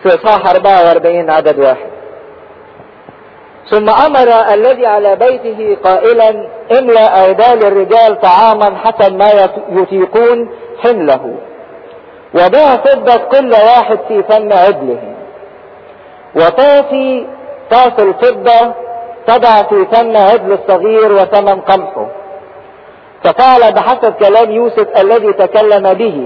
في اصحاح 44 عدد واحد ثم امر الذي على بيته قائلا املا ايدال الرجال طعاما حسب ما يطيقون حمله وباع فضة كل واحد في فم عدله وطاسي طاس الفضة تضع في فم عدل الصغير وثمن قمحه ففعل بحسب كلام يوسف الذي تكلم به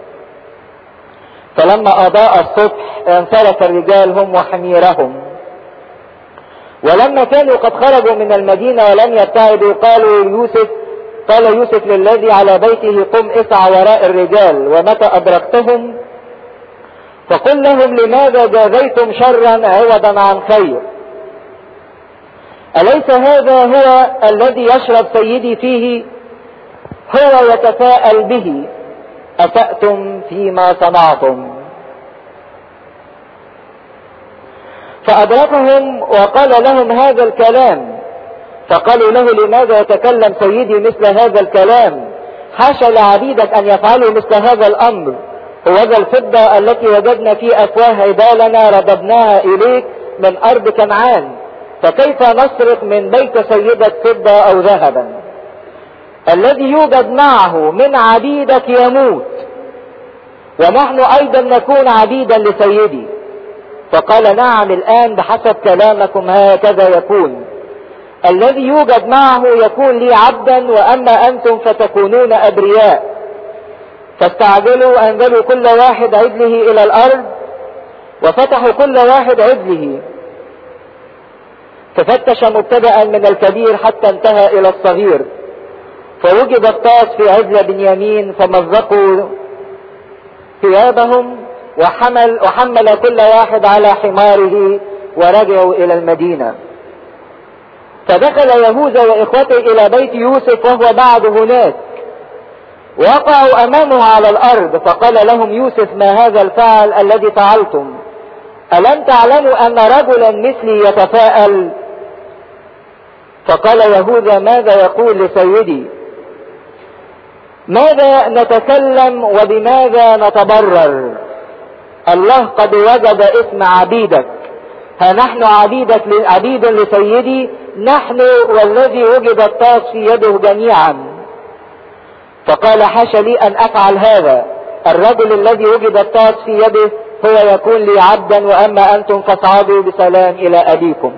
فلما اضاء الصبح انسلك الرجال هم وحميرهم ولما كانوا قد خرجوا من المدينة ولم يبتعدوا قالوا يوسف قال يوسف للذي على بيته قم اسعى وراء الرجال ومتى أدركتهم فقل لهم لماذا جازيتم شرا عوضا عن خير أليس هذا هو الذي يشرب سيدي فيه هو يتساءل به أسأتم فيما صنعتم فأدركهم وقال لهم هذا الكلام فقالوا له لماذا يتكلم سيدي مثل هذا الكلام حاشا لعبيدك أن يفعلوا مثل هذا الأمر وذا الفضة التي وجدنا في أفواه عبالنا رددناها إليك من أرض كنعان فكيف نسرق من بيت سيدك فضة أو ذهبا الذي يوجد معه من عبيدك يموت ونحن أيضا نكون عبيدا لسيدي فقال نعم الآن بحسب كلامكم هكذا يكون الذي يوجد معه يكون لي عبدا وأما أنتم فتكونون أبرياء فاستعجلوا أنزلوا كل واحد عدله إلى الأرض وفتحوا كل واحد عدله ففتش مبتدأ من الكبير حتى انتهى إلى الصغير فوجد الطاس في عزل بنيامين فمزقوا ثيابهم وحمل وحمل كل واحد على حماره ورجعوا الى المدينة فدخل يهوذا واخوته الى بيت يوسف وهو بعد هناك وقعوا امامه على الارض فقال لهم يوسف ما هذا الفعل الذي فعلتم الم تعلموا ان رجلا مثلي يتفاءل فقال يهوذا ماذا يقول لسيدي ماذا نتكلم وبماذا نتبرر الله قد وجد اسم عبيدك ها نحن عبيدك عبيد لسيدي نحن والذي وجد الطاس في يده جميعا فقال حاشا لي ان افعل هذا الرجل الذي وجد الطاس في يده هو يكون لي عبدا واما انتم فاصعدوا بسلام الى ابيكم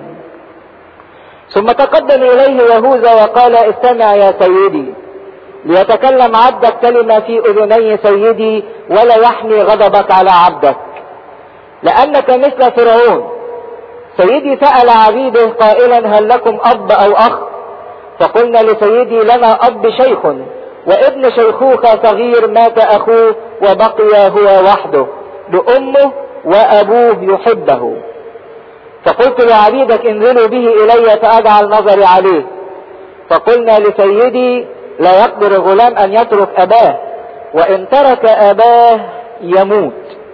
ثم تقدم اليه يهوذا وقال استمع يا سيدي ليتكلم عبدك كلمة في أذني سيدي ولا يحمي غضبك على عبدك لأنك مثل فرعون سيدي سأل عبيده قائلا هل لكم أب أو أخ فقلنا لسيدي لنا أب شيخ وابن شيخوخة صغير مات أخوه وبقي هو وحده لأمه وأبوه يحبه فقلت لعبيدك انزلوا به إلي فأجعل نظري عليه فقلنا لسيدي لا يقدر الغلام ان يترك اباه وان ترك اباه يموت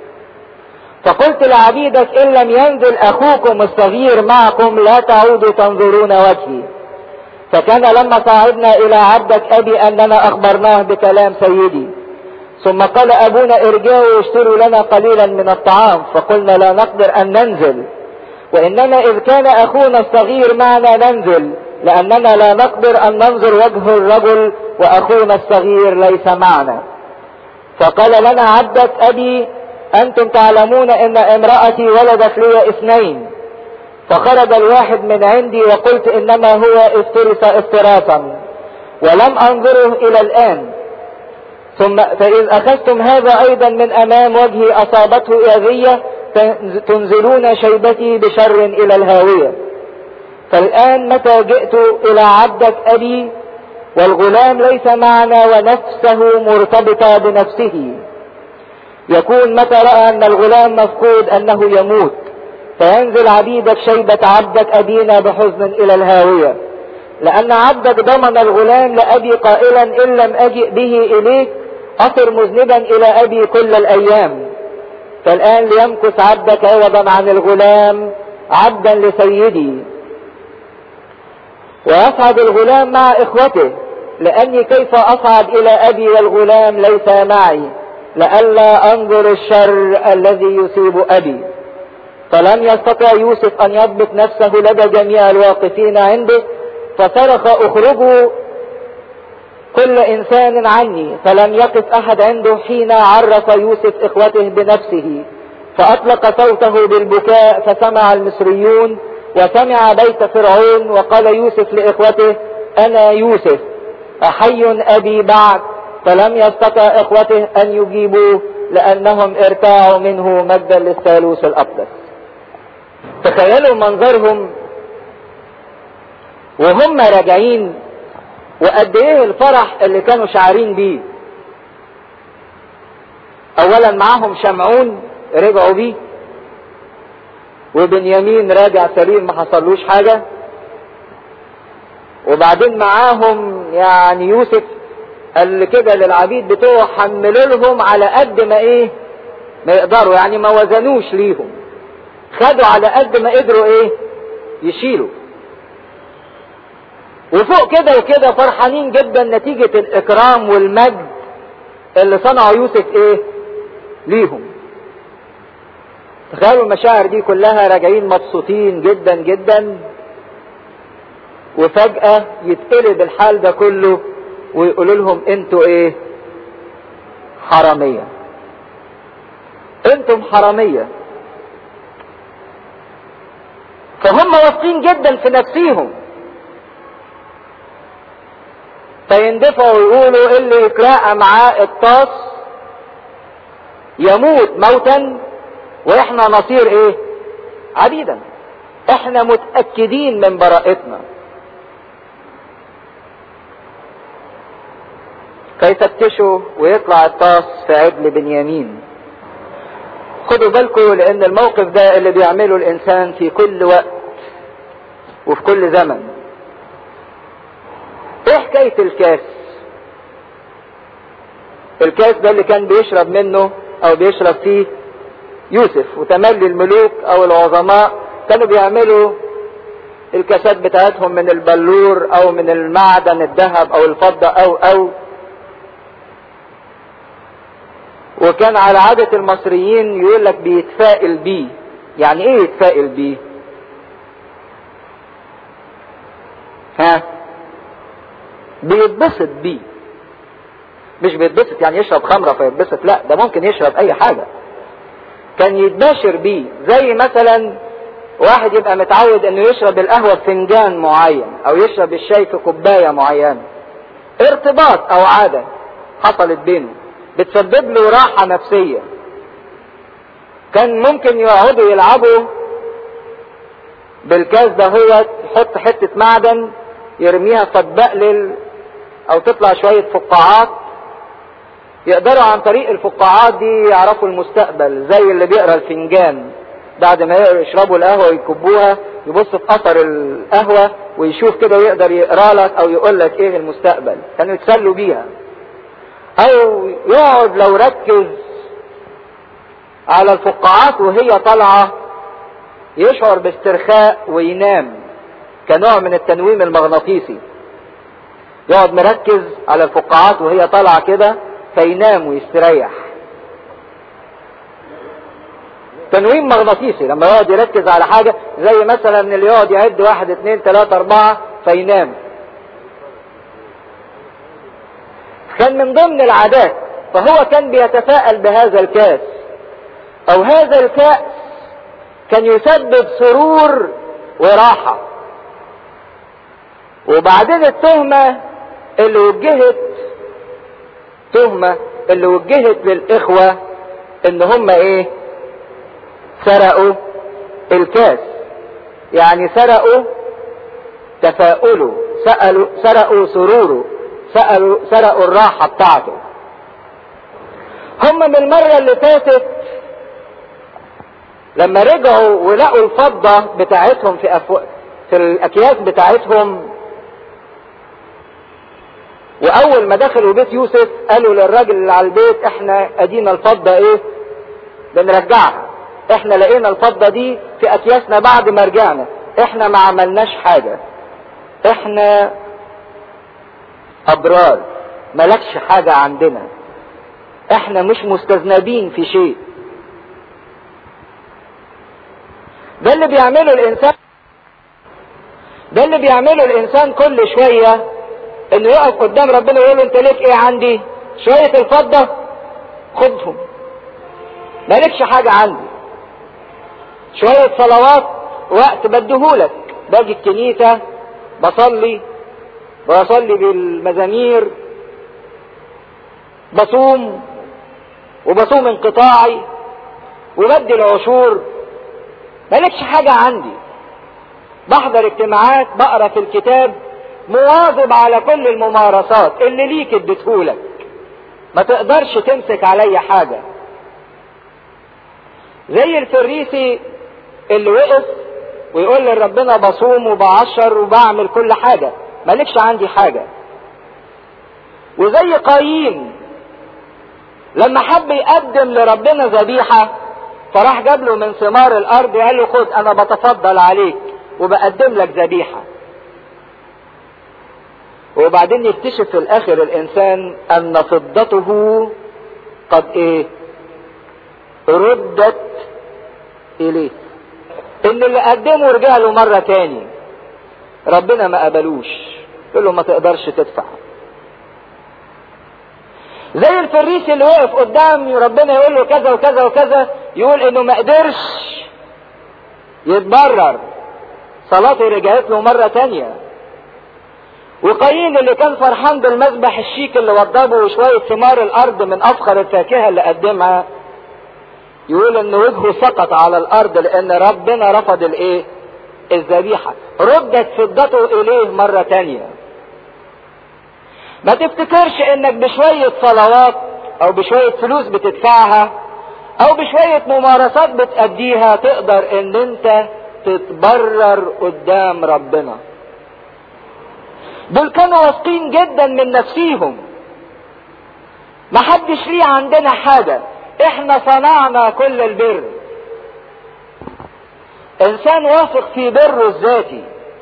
فقلت لعبيدك ان لم ينزل اخوكم الصغير معكم لا تعودوا تنظرون وجهي فكان لما صعدنا الى عبدك ابي اننا اخبرناه بكلام سيدي ثم قال ابونا ارجعوا واشتروا لنا قليلا من الطعام فقلنا لا نقدر ان ننزل وانما اذ كان اخونا الصغير معنا ننزل لأننا لا نقدر أن ننظر وجه الرجل وأخونا الصغير ليس معنا فقال لنا عبدك أبي أنتم تعلمون أن امرأتي ولدت لي اثنين فخرج الواحد من عندي وقلت إنما هو افترس افتراسا ولم أنظره إلى الآن ثم فإذ أخذتم هذا أيضا من أمام وجهي أصابته إذية تنزلون شيبتي بشر إلى الهاوية فالآن متى جئت إلى عبدك أبي والغلام ليس معنا ونفسه مرتبطة بنفسه يكون متى رأى أن الغلام مفقود أنه يموت فينزل عبيدك شيبة عبدك أبينا بحزن إلى الهاوية لأن عبدك ضمن الغلام لأبي قائلا إن لم أجئ به إليك أصر مذنبا إلى أبي كل الأيام فالآن ليمكث عبدك عوضا عن الغلام عبدا لسيدي ويصعد الغلام مع اخوته لاني كيف اصعد الى ابي والغلام ليس معي لئلا انظر الشر الذي يصيب ابي فلم يستطع يوسف ان يضبط نفسه لدى جميع الواقفين عنده فصرخ اخرجوا كل انسان عني فلم يقف احد عنده حين عرف يوسف اخوته بنفسه فاطلق صوته بالبكاء فسمع المصريون وسمع بيت فرعون وقال يوسف لاخوته انا يوسف احي ابي بعد فلم يستطع اخوته ان يجيبوه لانهم ارتاعوا منه مجدا للثالوث الاقدس تخيلوا منظرهم وهم راجعين وقد ايه الفرح اللي كانوا شعارين بيه اولا معاهم شمعون رجعوا بيه وبنيامين راجع سليم ما حصلوش حاجة وبعدين معاهم يعني يوسف قال كده للعبيد بتوعه حملوا لهم على قد ما ايه ما يقدروا يعني ما وزنوش ليهم خدوا على قد ما قدروا ايه يشيلوا وفوق كده وكده فرحانين جدا نتيجة الاكرام والمجد اللي صنعه يوسف ايه ليهم تخيلوا المشاعر دي كلها راجعين مبسوطين جدا جدا وفجأة يتقلب الحال ده كله ويقولوا لهم انتوا ايه حرامية انتم حرامية فهم واثقين جدا في نفسيهم فيندفعوا ويقولوا اللي يتراءى معاه الطاس يموت موتا واحنا نصير ايه عبيدا احنا متأكدين من براءتنا فيفتشوا ويطلع الطاس في عجل بنيامين خدوا بالكم لان الموقف ده اللي بيعمله الانسان في كل وقت وفي كل زمن ايه حكاية الكاس الكاس ده اللي كان بيشرب منه او بيشرب فيه يوسف وتملي الملوك او العظماء كانوا بيعملوا الكاسات بتاعتهم من البلور او من المعدن الذهب او الفضة او او وكان على عادة المصريين يقول لك بيتفائل بيه يعني ايه يتفائل بيه ها بيتبسط بيه مش بيتبسط يعني يشرب خمرة فيتبسط لا ده ممكن يشرب اي حاجة كان يتباشر بيه زي مثلا واحد يبقى متعود انه يشرب القهوة في فنجان معين او يشرب الشاي في كوباية معينة ارتباط او عادة حصلت بينه بتسبب له راحة نفسية كان ممكن يقعدوا يلعبوا بالكاس ده هو يحط حتة معدن يرميها فتبقلل او تطلع شوية فقاعات يقدروا عن طريق الفقاعات دي يعرفوا المستقبل زي اللي بيقرا الفنجان بعد ما يشربوا القهوة ويكبوها يبص في اثر القهوة ويشوف كده يقدر يقرا لك او يقول لك ايه المستقبل كانوا يتسلوا بيها او يقعد لو ركز على الفقاعات وهي طالعة يشعر باسترخاء وينام كنوع من التنويم المغناطيسي يقعد مركز على الفقاعات وهي طالعة كده فينام ويستريح تنويم مغناطيسي لما يقعد يركز على حاجة زي مثلا اللي يقعد يعد واحد اتنين تلاتة اربعة فينام كان من ضمن العادات فهو كان بيتفائل بهذا الكاس او هذا الكأس كان يسبب سرور وراحة وبعدين التهمة اللي وجهت تهمة اللي وجهت للإخوة إن هم إيه؟ سرقوا الكاس يعني سرقوا تفاؤله سألوا سرقوا سروره سألوا سرقوا الراحة بتاعته هم من المرة اللي فاتت لما رجعوا ولقوا الفضة بتاعتهم في أفو... في الأكياس بتاعتهم واول ما دخلوا بيت يوسف قالوا للراجل اللي على البيت احنا ادينا الفضة ايه بنرجعها احنا لقينا الفضة دي في اكياسنا بعد ما رجعنا احنا ما عملناش حاجة احنا ابرار ملكش حاجة عندنا احنا مش مستذنبين في شيء ده اللي بيعمله الانسان ده اللي بيعمله الانسان كل شوية انه يقف قدام ربنا ويقول له انت ليك ايه عندي شوية الفضة خدهم مالكش حاجة عندي شوية صلوات وقت بديهولك باجي الكنيسة بصلي بصلي بالمزامير بصوم وبصوم انقطاعي وبدي العشور مالكش حاجة عندي بحضر اجتماعات بقرا في الكتاب مواظب على كل الممارسات اللي ليك اديتهولك ما تقدرش تمسك عليا حاجة زي الفريسي اللي وقف ويقول لربنا بصوم وبعشر وبعمل كل حاجة مالكش عندي حاجة وزي قايين لما حب يقدم لربنا ذبيحة فراح جاب له من ثمار الارض وقال له خد انا بتفضل عليك وبقدم لك ذبيحة وبعدين يكتشف في الاخر الانسان ان فضته قد ايه ردت اليه ان اللي قدمه رجع له مرة تاني ربنا ما قبلوش يقول له ما تقدرش تدفع زي الفريسي اللي وقف قدام ربنا يقول له كذا وكذا وكذا يقول انه ما قدرش يتبرر صلاته رجعت له مرة تانية وقايين اللي كان فرحان بالمذبح الشيك اللي وضبه وشوية ثمار الارض من افخر الفاكهة اللي قدمها يقول ان وجهه سقط على الارض لان ربنا رفض الايه الذبيحة ردت فضته اليه مرة تانية ما تفتكرش انك بشوية صلوات او بشوية فلوس بتدفعها او بشوية ممارسات بتأديها تقدر ان انت تتبرر قدام ربنا دول كانوا واثقين جدا من نفسيهم محدش ليه عندنا حاجة احنا صنعنا كل البر انسان واثق في بره الذاتي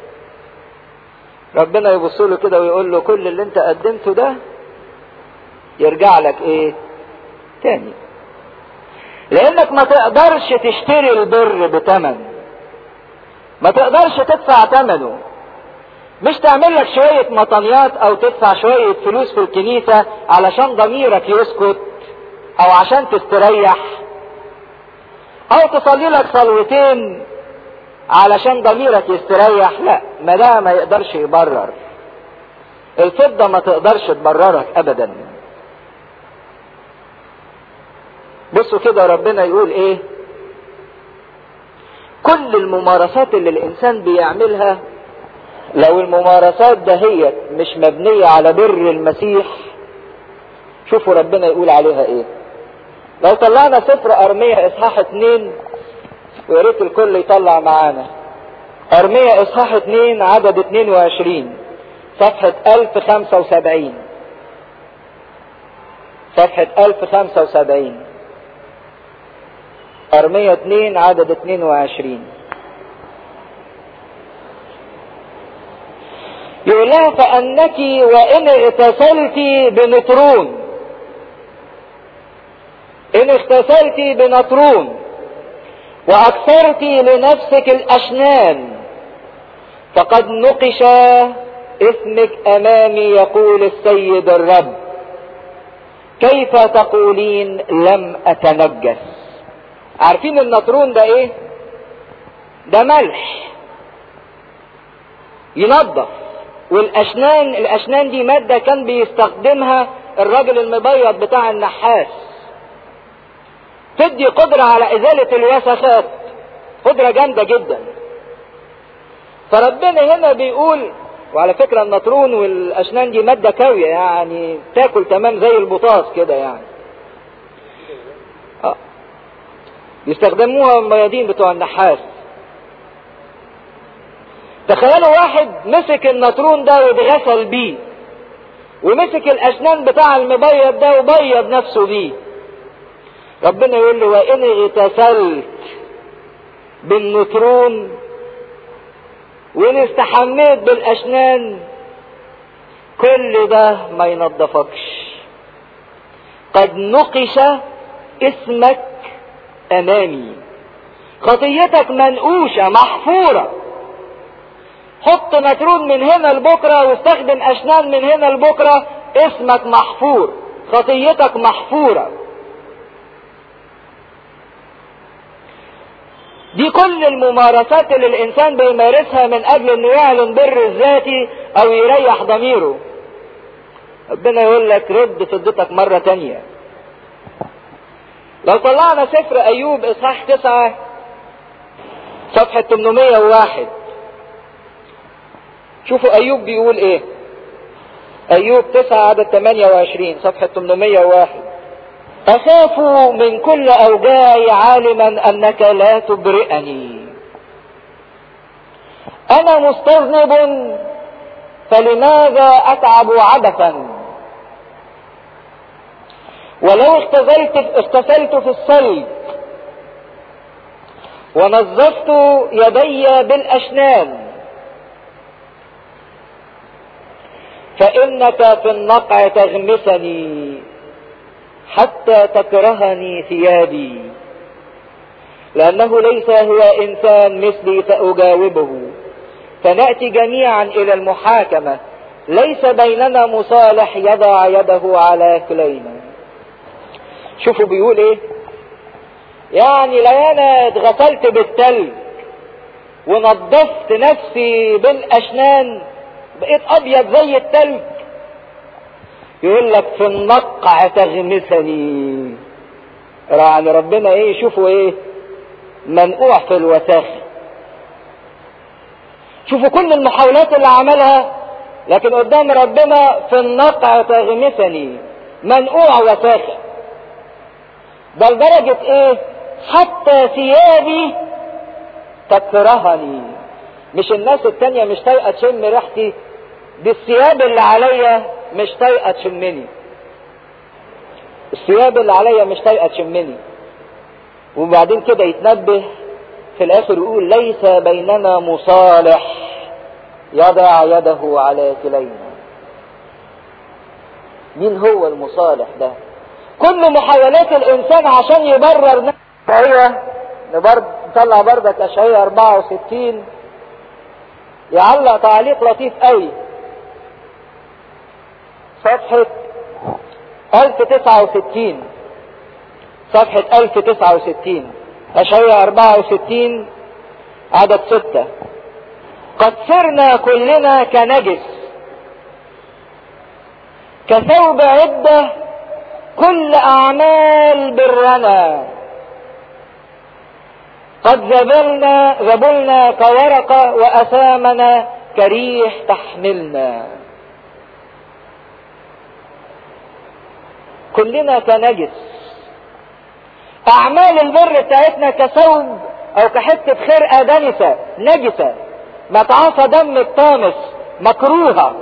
ربنا يبص له كده ويقول له كل اللي انت قدمته ده يرجع لك ايه تاني لانك ما تقدرش تشتري البر بتمن ما تقدرش تدفع ثمنه مش تعمل لك شوية مطنيات او تدفع شوية فلوس في الكنيسة علشان ضميرك يسكت او عشان تستريح او تصلي لك صلوتين علشان ضميرك يستريح لا ما ده ما يقدرش يبرر الفضة ما تقدرش تبررك ابدا بصوا كده ربنا يقول ايه كل الممارسات اللي الانسان بيعملها لو الممارسات دهيت مش مبنية على بر المسيح شوفوا ربنا يقول عليها ايه لو طلعنا سفر ارمية اصحاح اتنين ويا ريت الكل يطلع معانا ارمية اصحاح اتنين عدد اتنين وعشرين صفحة الف خمسة وسبعين صفحة الف خمسة وسبعين ارمية اتنين عدد اتنين وعشرين يقول لها فانك وان اغتسلت بنطرون ان اغتسلت بنطرون واكثرت لنفسك الاشنان فقد نقش اسمك امامي يقول السيد الرب كيف تقولين لم اتنجس عارفين النطرون ده ايه ده ملح ينظف والاشنان الاشنان دي مادة كان بيستخدمها الراجل المبيض بتاع النحاس تدي قدرة على ازالة الوسخات قدرة جامدة جدا فربنا هنا بيقول وعلى فكرة النطرون والاشنان دي مادة كاوية يعني تاكل تمام زي البطاط كده يعني آه. بيستخدموها الميادين بتوع النحاس تخيلوا واحد مسك النطرون ده واتغسل بيه ومسك الاشنان بتاع المبيض ده وبيض نفسه بيه ربنا يقول له وان اغتسلت بالنطرون وان استحميت بالاشنان كل ده ما ينظفكش قد نقش اسمك امامي خطيتك منقوشة محفورة حط مترون من هنا لبكرة واستخدم أشنان من هنا لبكرة اسمك محفور خطيتك محفورة دي كل الممارسات اللي الإنسان بيمارسها من أجل إنه يعلن بر الذاتي أو يريح ضميره ربنا يقول لك رد فضتك مرة تانية لو طلعنا سفر أيوب إصحاح تسعة صفحة 801 شوفوا أيوب بيقول إيه أيوب تسعة عدد 28 صفحة 801 أخاف من كل أوجاعي عالما أنك لا تبرئني أنا مستذنب فلماذا أتعب عبثا ولو اختزلت اغتسلت في الصلب ونظفت يدي بالأشنان فإنك في النقع تغمسني حتى تكرهني ثيابي لأنه ليس هو إنسان مثلي فأجاوبه فنأتي جميعا إلى المحاكمة ليس بيننا مصالح يضع يده على كلينا شوفوا بيقول ايه يعني لو انا اتغسلت بالتلج ونظفت نفسي بالاشنان بقيت ابيض زي التلج يقول لك في النقع تغمسني يعني ربنا ايه شوفوا ايه منقوع في الوساخة شوفوا كل المحاولات اللي عملها لكن قدام ربنا في النقع تغمسني منقوع وساخة ده لدرجة ايه حتى ثيابي تكرهني مش الناس التانية مش طايقة تشم ريحتي دي الثياب اللي عليا مش طايقة تشمني الثياب اللي عليا مش طايقة تشمني وبعدين كده يتنبه في الاخر يقول ليس بيننا مصالح يضع يده على كلينا مين هو المصالح ده كل محاولات الانسان عشان يبرر نفسه نبرد نطلع بردك اشعياء 64 يعلق تعليق لطيف قوي صفحة 1069 صفحة 1069 أشعياء 64 عدد 6 قد صرنا كلنا كنجس كثوب عدة كل أعمال برنا قد ذبلنا ذبلنا كورقة وأثامنا كريح تحملنا كلنا كنجس أعمال البر بتاعتنا كثوب أو كحتة خرقة دنسة نجسة متعاصى دم الطامس مكروهة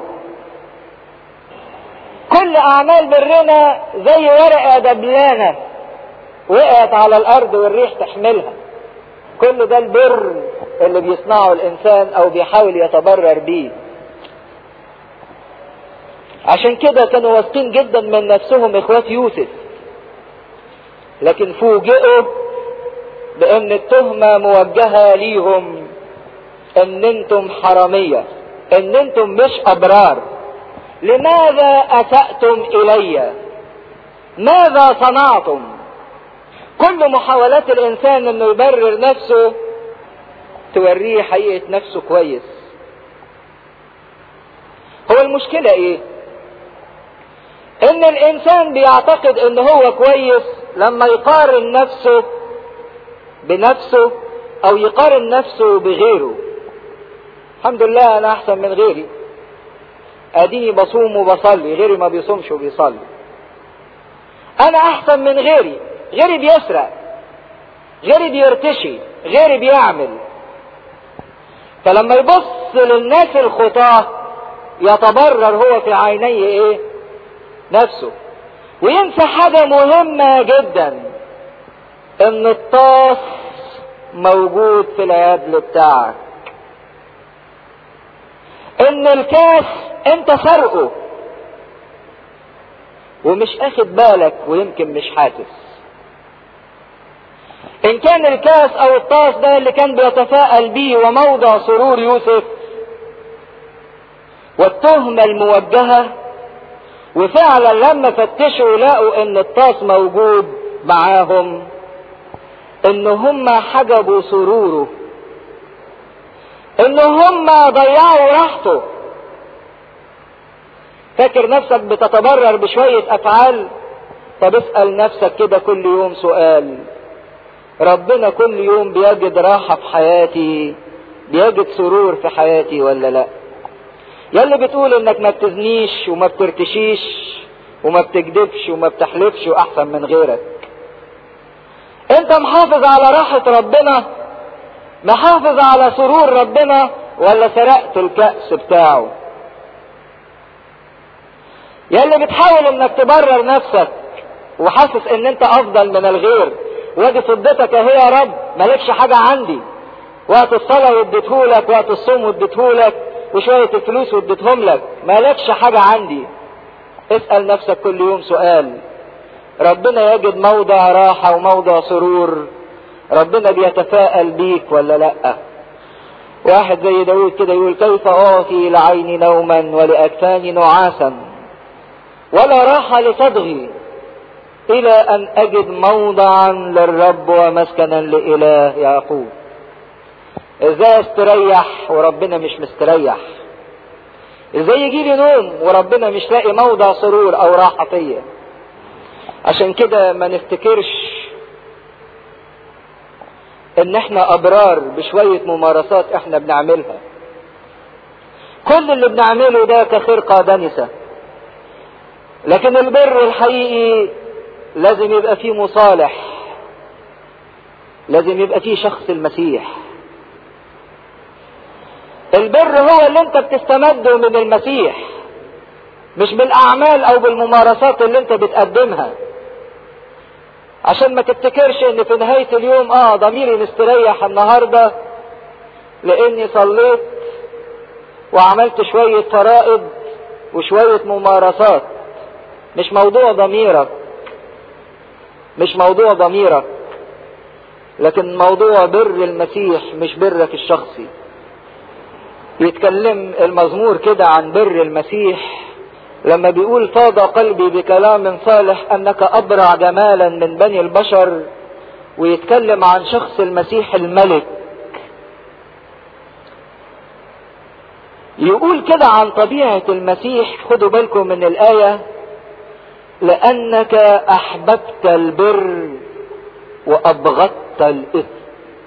كل أعمال برنا زي ورقة دبلانة وقعت على الأرض والريح تحملها كل ده البر اللي بيصنعه الإنسان أو بيحاول يتبرر بيه عشان كده كانوا واثقين جدا من نفسهم اخوات يوسف لكن فوجئوا بان التهمة موجهة ليهم ان انتم حرامية ان انتم مش ابرار لماذا اسأتم الي ماذا صنعتم كل محاولات الانسان انه يبرر نفسه توريه حقيقة نفسه كويس هو المشكلة ايه ان الانسان بيعتقد ان هو كويس لما يقارن نفسه بنفسه او يقارن نفسه بغيره الحمد لله انا احسن من غيري اديني بصوم وبصلي غيري ما بيصومش وبيصلي انا احسن من غيري غيري بيسرق غيري بيرتشي غيري بيعمل فلما يبص للناس الخطاه يتبرر هو في عينيه ايه نفسه وينسى حاجة مهمة جدا ان الطاس موجود في العدل بتاعك ان الكاس انت سرقه ومش اخد بالك ويمكن مش حاسس ان كان الكاس او الطاس ده اللي كان بيتفاءل بيه وموضع سرور يوسف والتهمة الموجهة وفعلا لما فتشوا لقوا ان الطاس موجود معاهم ان هم حجبوا سروره ان هم ضيعوا راحته فاكر نفسك بتتبرر بشوية افعال طب اسأل نفسك كده كل يوم سؤال ربنا كل يوم بيجد راحة في حياتي بيجد سرور في حياتي ولا لا يلي بتقول انك ما بتزنيش وما بترتشيش وما بتكذبش وما بتحلفش واحسن من غيرك انت محافظ على راحة ربنا محافظ على سرور ربنا ولا سرقت الكأس بتاعه يلي بتحاول انك تبرر نفسك وحاسس ان انت افضل من الغير وادي فضتك اهي يا رب مالكش حاجة عندي وقت الصلاة واديتهولك وقت الصوم واديتهولك وشوية الفلوس واديتهم لك مالكش حاجة عندي اسأل نفسك كل يوم سؤال ربنا يجد موضع راحة وموضع سرور ربنا بيتفاءل بيك ولا لأ واحد زي داود كده يقول كيف أعطي لعيني نوما ولأكفاني نعاسا ولا راحة لصدغي إلى أن أجد موضعا للرب ومسكنا لإله يعقوب ازاي استريح وربنا مش مستريح ازاي يجي لي نوم وربنا مش لاقي موضع سرور او راحة فيا عشان كده ما نفتكرش ان احنا ابرار بشوية ممارسات احنا بنعملها كل اللي بنعمله ده كخرقة دنسة لكن البر الحقيقي لازم يبقى فيه مصالح لازم يبقى فيه شخص المسيح البر هو اللي انت بتستمده من المسيح مش بالاعمال او بالممارسات اللي انت بتقدمها عشان ما تفتكرش ان في نهاية اليوم اه ضميري مستريح النهاردة لاني صليت وعملت شوية فرائض وشوية ممارسات مش موضوع ضميرك مش موضوع ضميرك لكن موضوع بر المسيح مش برك الشخصي يتكلم المزمور كده عن بر المسيح لما بيقول فاض قلبي بكلام صالح انك ابرع جمالا من بني البشر ويتكلم عن شخص المسيح الملك يقول كده عن طبيعة المسيح خدوا بالكم من الآية لأنك أحببت البر وأبغضت الإثم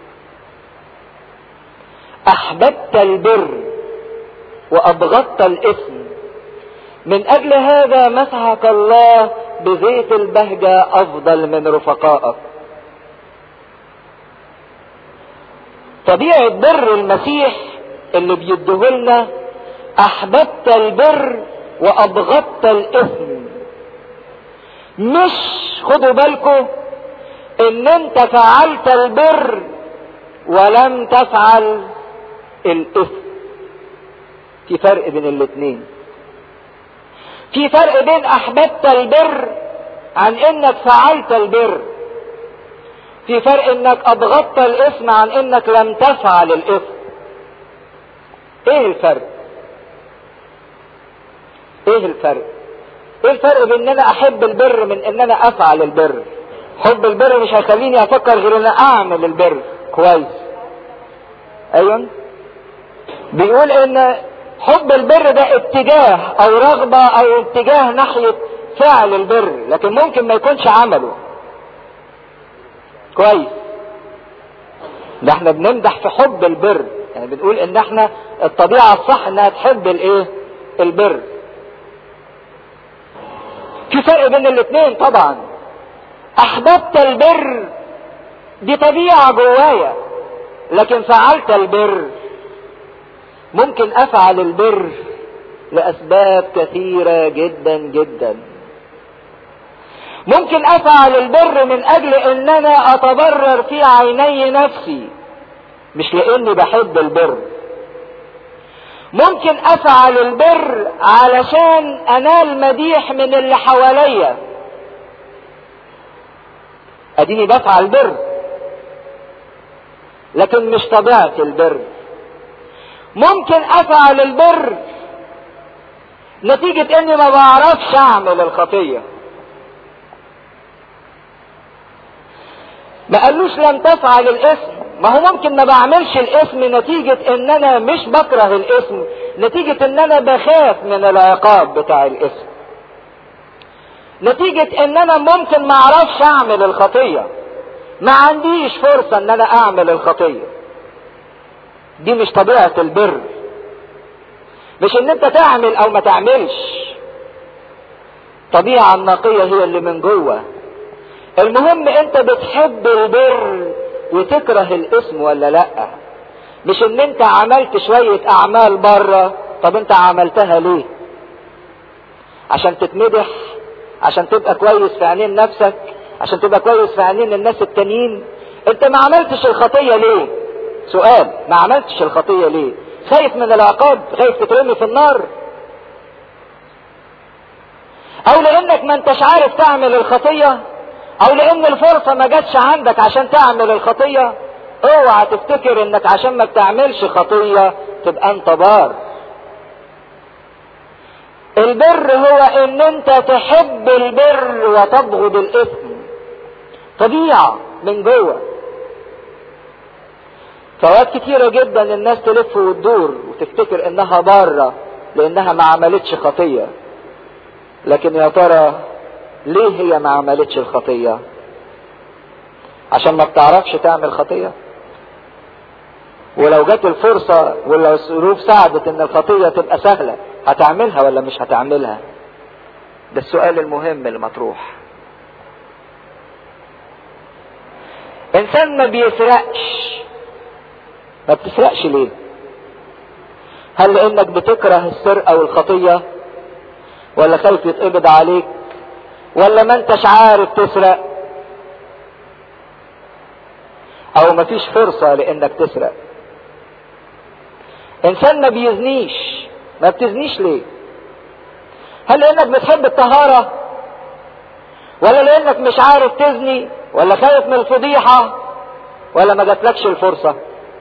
أحببت البر وأبغضت الإثم من أجل هذا مسحك الله بزيت البهجة أفضل من رفقائك طبيعة بر المسيح اللي بيديهولنا أحببت البر وأبغضت الإثم مش خدوا بالكم إن أنت فعلت البر ولم تفعل الإثم في فرق بين الاثنين في فرق بين احببت البر عن انك فعلت البر في فرق انك ابغضت الاثم عن انك لم تفعل الاثم ايه الفرق ايه الفرق ايه الفرق بين ان انا احب البر من ان انا افعل البر حب البر مش هيخليني افكر غير ان اعمل البر كويس ايوه بيقول ان حب البر ده اتجاه او رغبة او اتجاه ناحية فعل البر لكن ممكن ما يكونش عمله كويس ده احنا بنمدح في حب البر يعني بنقول ان احنا الطبيعة الصح انها تحب الايه البر في فرق بين الاثنين طبعا احببت البر دي طبيعة جوايا لكن فعلت البر ممكن افعل البر لاسباب كثيرة جدا جدا ممكن افعل البر من اجل ان انا اتبرر في عيني نفسي مش لاني بحب البر ممكن افعل البر علشان انال مديح من اللي حواليا اديني بفعل بر لكن مش طبيعة البر ممكن افعل البر نتيجة اني ما بعرفش اعمل الخطية ما قالوش لن تفعل الاسم ما هو ممكن ما بعملش الاسم نتيجة ان انا مش بكره الاسم نتيجة ان انا بخاف من العقاب بتاع الاسم نتيجة ان انا ممكن ما اعرفش اعمل الخطية ما عنديش فرصة ان انا اعمل الخطية دي مش طبيعة البر مش ان انت تعمل او ما تعملش طبيعة النقية هي اللي من جوه المهم انت بتحب البر وتكره الاسم ولا لا مش ان انت عملت شوية اعمال بره طب انت عملتها ليه عشان تتمدح عشان تبقى كويس في عينين نفسك عشان تبقى كويس في عينين الناس التانيين انت ما عملتش الخطية ليه سؤال ما عملتش الخطية ليه خايف من العقاب خايف تترمي في النار او لانك ما انتش عارف تعمل الخطية او لان الفرصة ما جاتش عندك عشان تعمل الخطية اوعى تفتكر انك عشان ما بتعملش خطية تبقى انت بار البر هو ان انت تحب البر وتبغض الاثم طبيعة من جوه فوقت كتيرة جدا الناس تلف وتدور وتفتكر انها بارة لانها ما عملتش خطية لكن يا ترى ليه هي ما عملتش الخطية عشان ما بتعرفش تعمل خطية ولو جت الفرصة ولو الظروف ساعدت ان الخطية تبقى سهلة هتعملها ولا مش هتعملها ده السؤال المهم المطروح انسان ما بيسرقش ما بتسرقش ليه هل لانك بتكره السرقة والخطية ولا خايف يتقبض عليك ولا ما انتش عارف تسرق او مفيش فرصة لانك تسرق انسان ما بيزنيش ما بتزنيش ليه هل لانك بتحب الطهارة ولا لانك مش عارف تزني ولا خايف من الفضيحة ولا ما جاتلكش الفرصة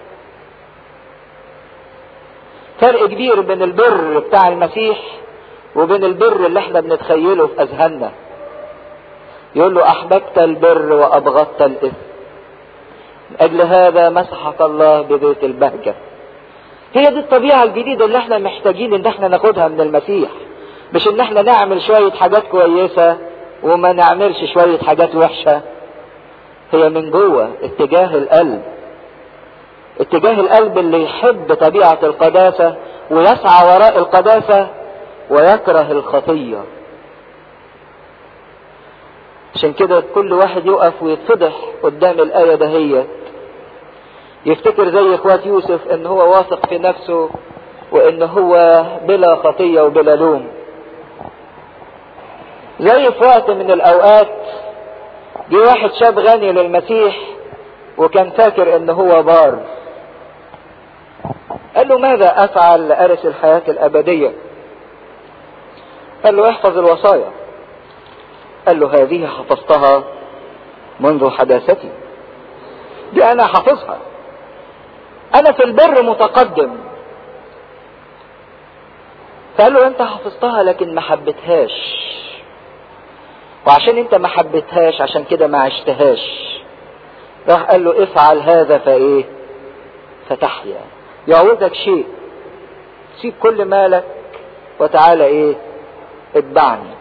فرق كبير بين البر بتاع المسيح وبين البر اللي احنا بنتخيله في اذهاننا يقول له احببت البر وابغضت الاثم من اجل هذا مسحك الله ببيت البهجة هي دي الطبيعة الجديدة اللي احنا محتاجين ان احنا ناخدها من المسيح مش ان احنا نعمل شوية حاجات كويسة وما نعملش شوية حاجات وحشة هي من جوه اتجاه القلب اتجاه القلب اللي يحب طبيعة القداسة ويسعى وراء القداسة ويكره الخطية عشان كده كل واحد يقف ويتفضح قدام الآية دهيت يفتكر زي اخوات يوسف ان هو واثق في نفسه وان هو بلا خطية وبلا لوم زي في وقت من الاوقات جه واحد شاب غني للمسيح وكان فاكر ان هو بار قال له ماذا افعل لارث الحياة الابدية قال له احفظ الوصايا قال له هذه حفظتها منذ حداثتي دي انا حافظها انا في البر متقدم فقال له انت حفظتها لكن ما حبيتهاش وعشان انت ما حبيتهاش عشان كده ما عشتهاش راح قال له افعل هذا فايه فتحيا يعوزك شيء سيب كل مالك وتعالى ايه اتبعني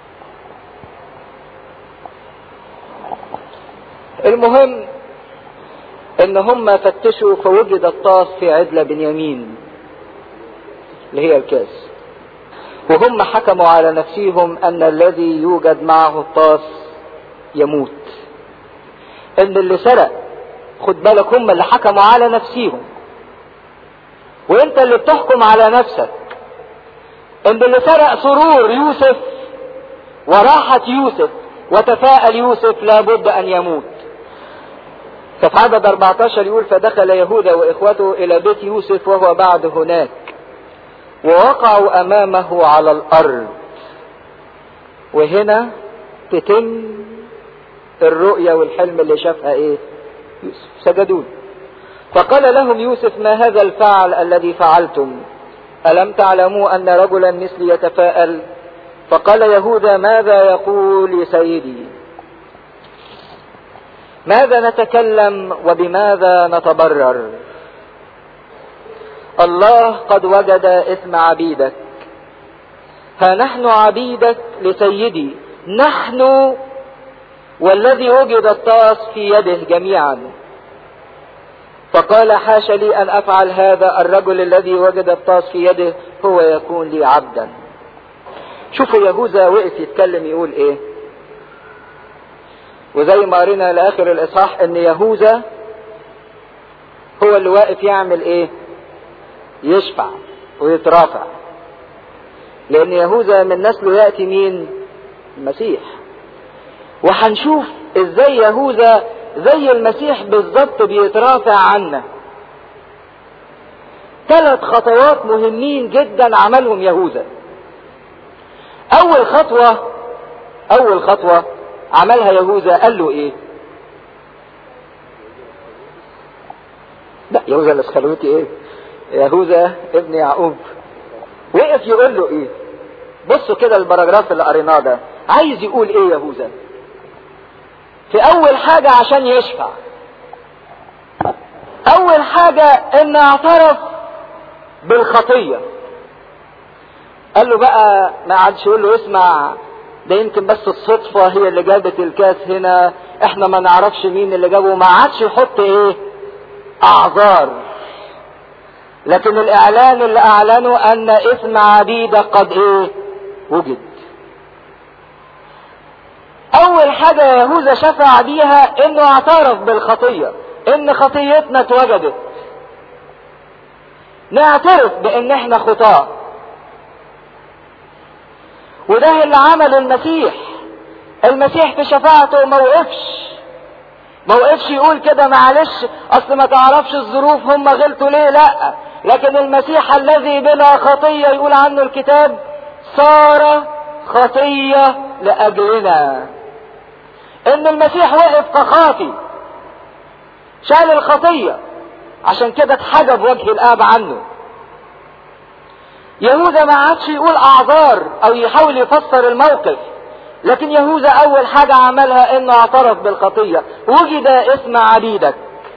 المهم ان هم فتشوا فوجد الطاس في عدلة بنيامين اللي هي الكاس وهم حكموا على نفسهم ان الذي يوجد معه الطاس يموت ان اللي سرق خد بالك هم اللي حكموا على نفسيهم وانت اللي بتحكم على نفسك ان اللي سرق سرور يوسف وراحة يوسف وتفاءل يوسف لابد ان يموت ففي عدد 14 يقول فدخل يهوذا واخوته الى بيت يوسف وهو بعد هناك ووقعوا امامه على الارض وهنا تتم الرؤية والحلم اللي شافها ايه يوسف سجدون فقال لهم يوسف ما هذا الفعل الذي فعلتم ألم تعلموا أن رجلا مثلي يتفاءل فقال يهوذا ماذا يقول سيدي ماذا نتكلم وبماذا نتبرر الله قد وجد اسم عبيدك ها نحن عبيدك لسيدي نحن والذي وجد الطاس في يده جميعا فقال حاش لي ان افعل هذا الرجل الذي وجد الطاس في يده هو يكون لي عبدا شوفوا يهوذا وقف يتكلم يقول ايه وزي ما قرينا لاخر الاصحاح ان يهوذا هو اللي واقف يعمل ايه يشفع ويترافع لان يهوذا من نسله ياتي مين المسيح وهنشوف ازاي يهوذا زي المسيح بالظبط بيترافع عنا ثلاث خطوات مهمين جدا عملهم يهوذا اول خطوة اول خطوة عملها يهوذا قال له ايه لا يهوذا الاسخلوتي ايه يهوذا ابن يعقوب وقف يقول له ايه بصوا كده البراجراف اللي قريناه ده عايز يقول ايه يهوذا في اول حاجة عشان يشفع اول حاجة ان اعترف بالخطية قال له بقى ما عادش يقول له اسمع ده يمكن بس الصدفة هي اللي جابت الكاس هنا احنا ما نعرفش مين اللي جابه ما عادش يحط ايه اعذار لكن الاعلان اللي اعلنه ان اسم عبيدك قد ايه وجد اول حاجة يهوذا شفع بيها انه اعترف بالخطية ان خطيتنا اتوجدت نعترف بان احنا خطاة وده اللي عمل المسيح المسيح في شفاعته ما وقفش ما وقفش يقول كده معلش اصل ما تعرفش الظروف هم غلطوا ليه لا لكن المسيح الذي بلا خطية يقول عنه الكتاب صار خطية لأجلنا ان المسيح وقف كخاطي شال الخطية عشان كده اتحجب وجه الاب عنه يهوذا ما عادش يقول اعذار او يحاول يفسر الموقف لكن يهوذا اول حاجة عملها انه اعترف بالخطية وجد اسم عبيدك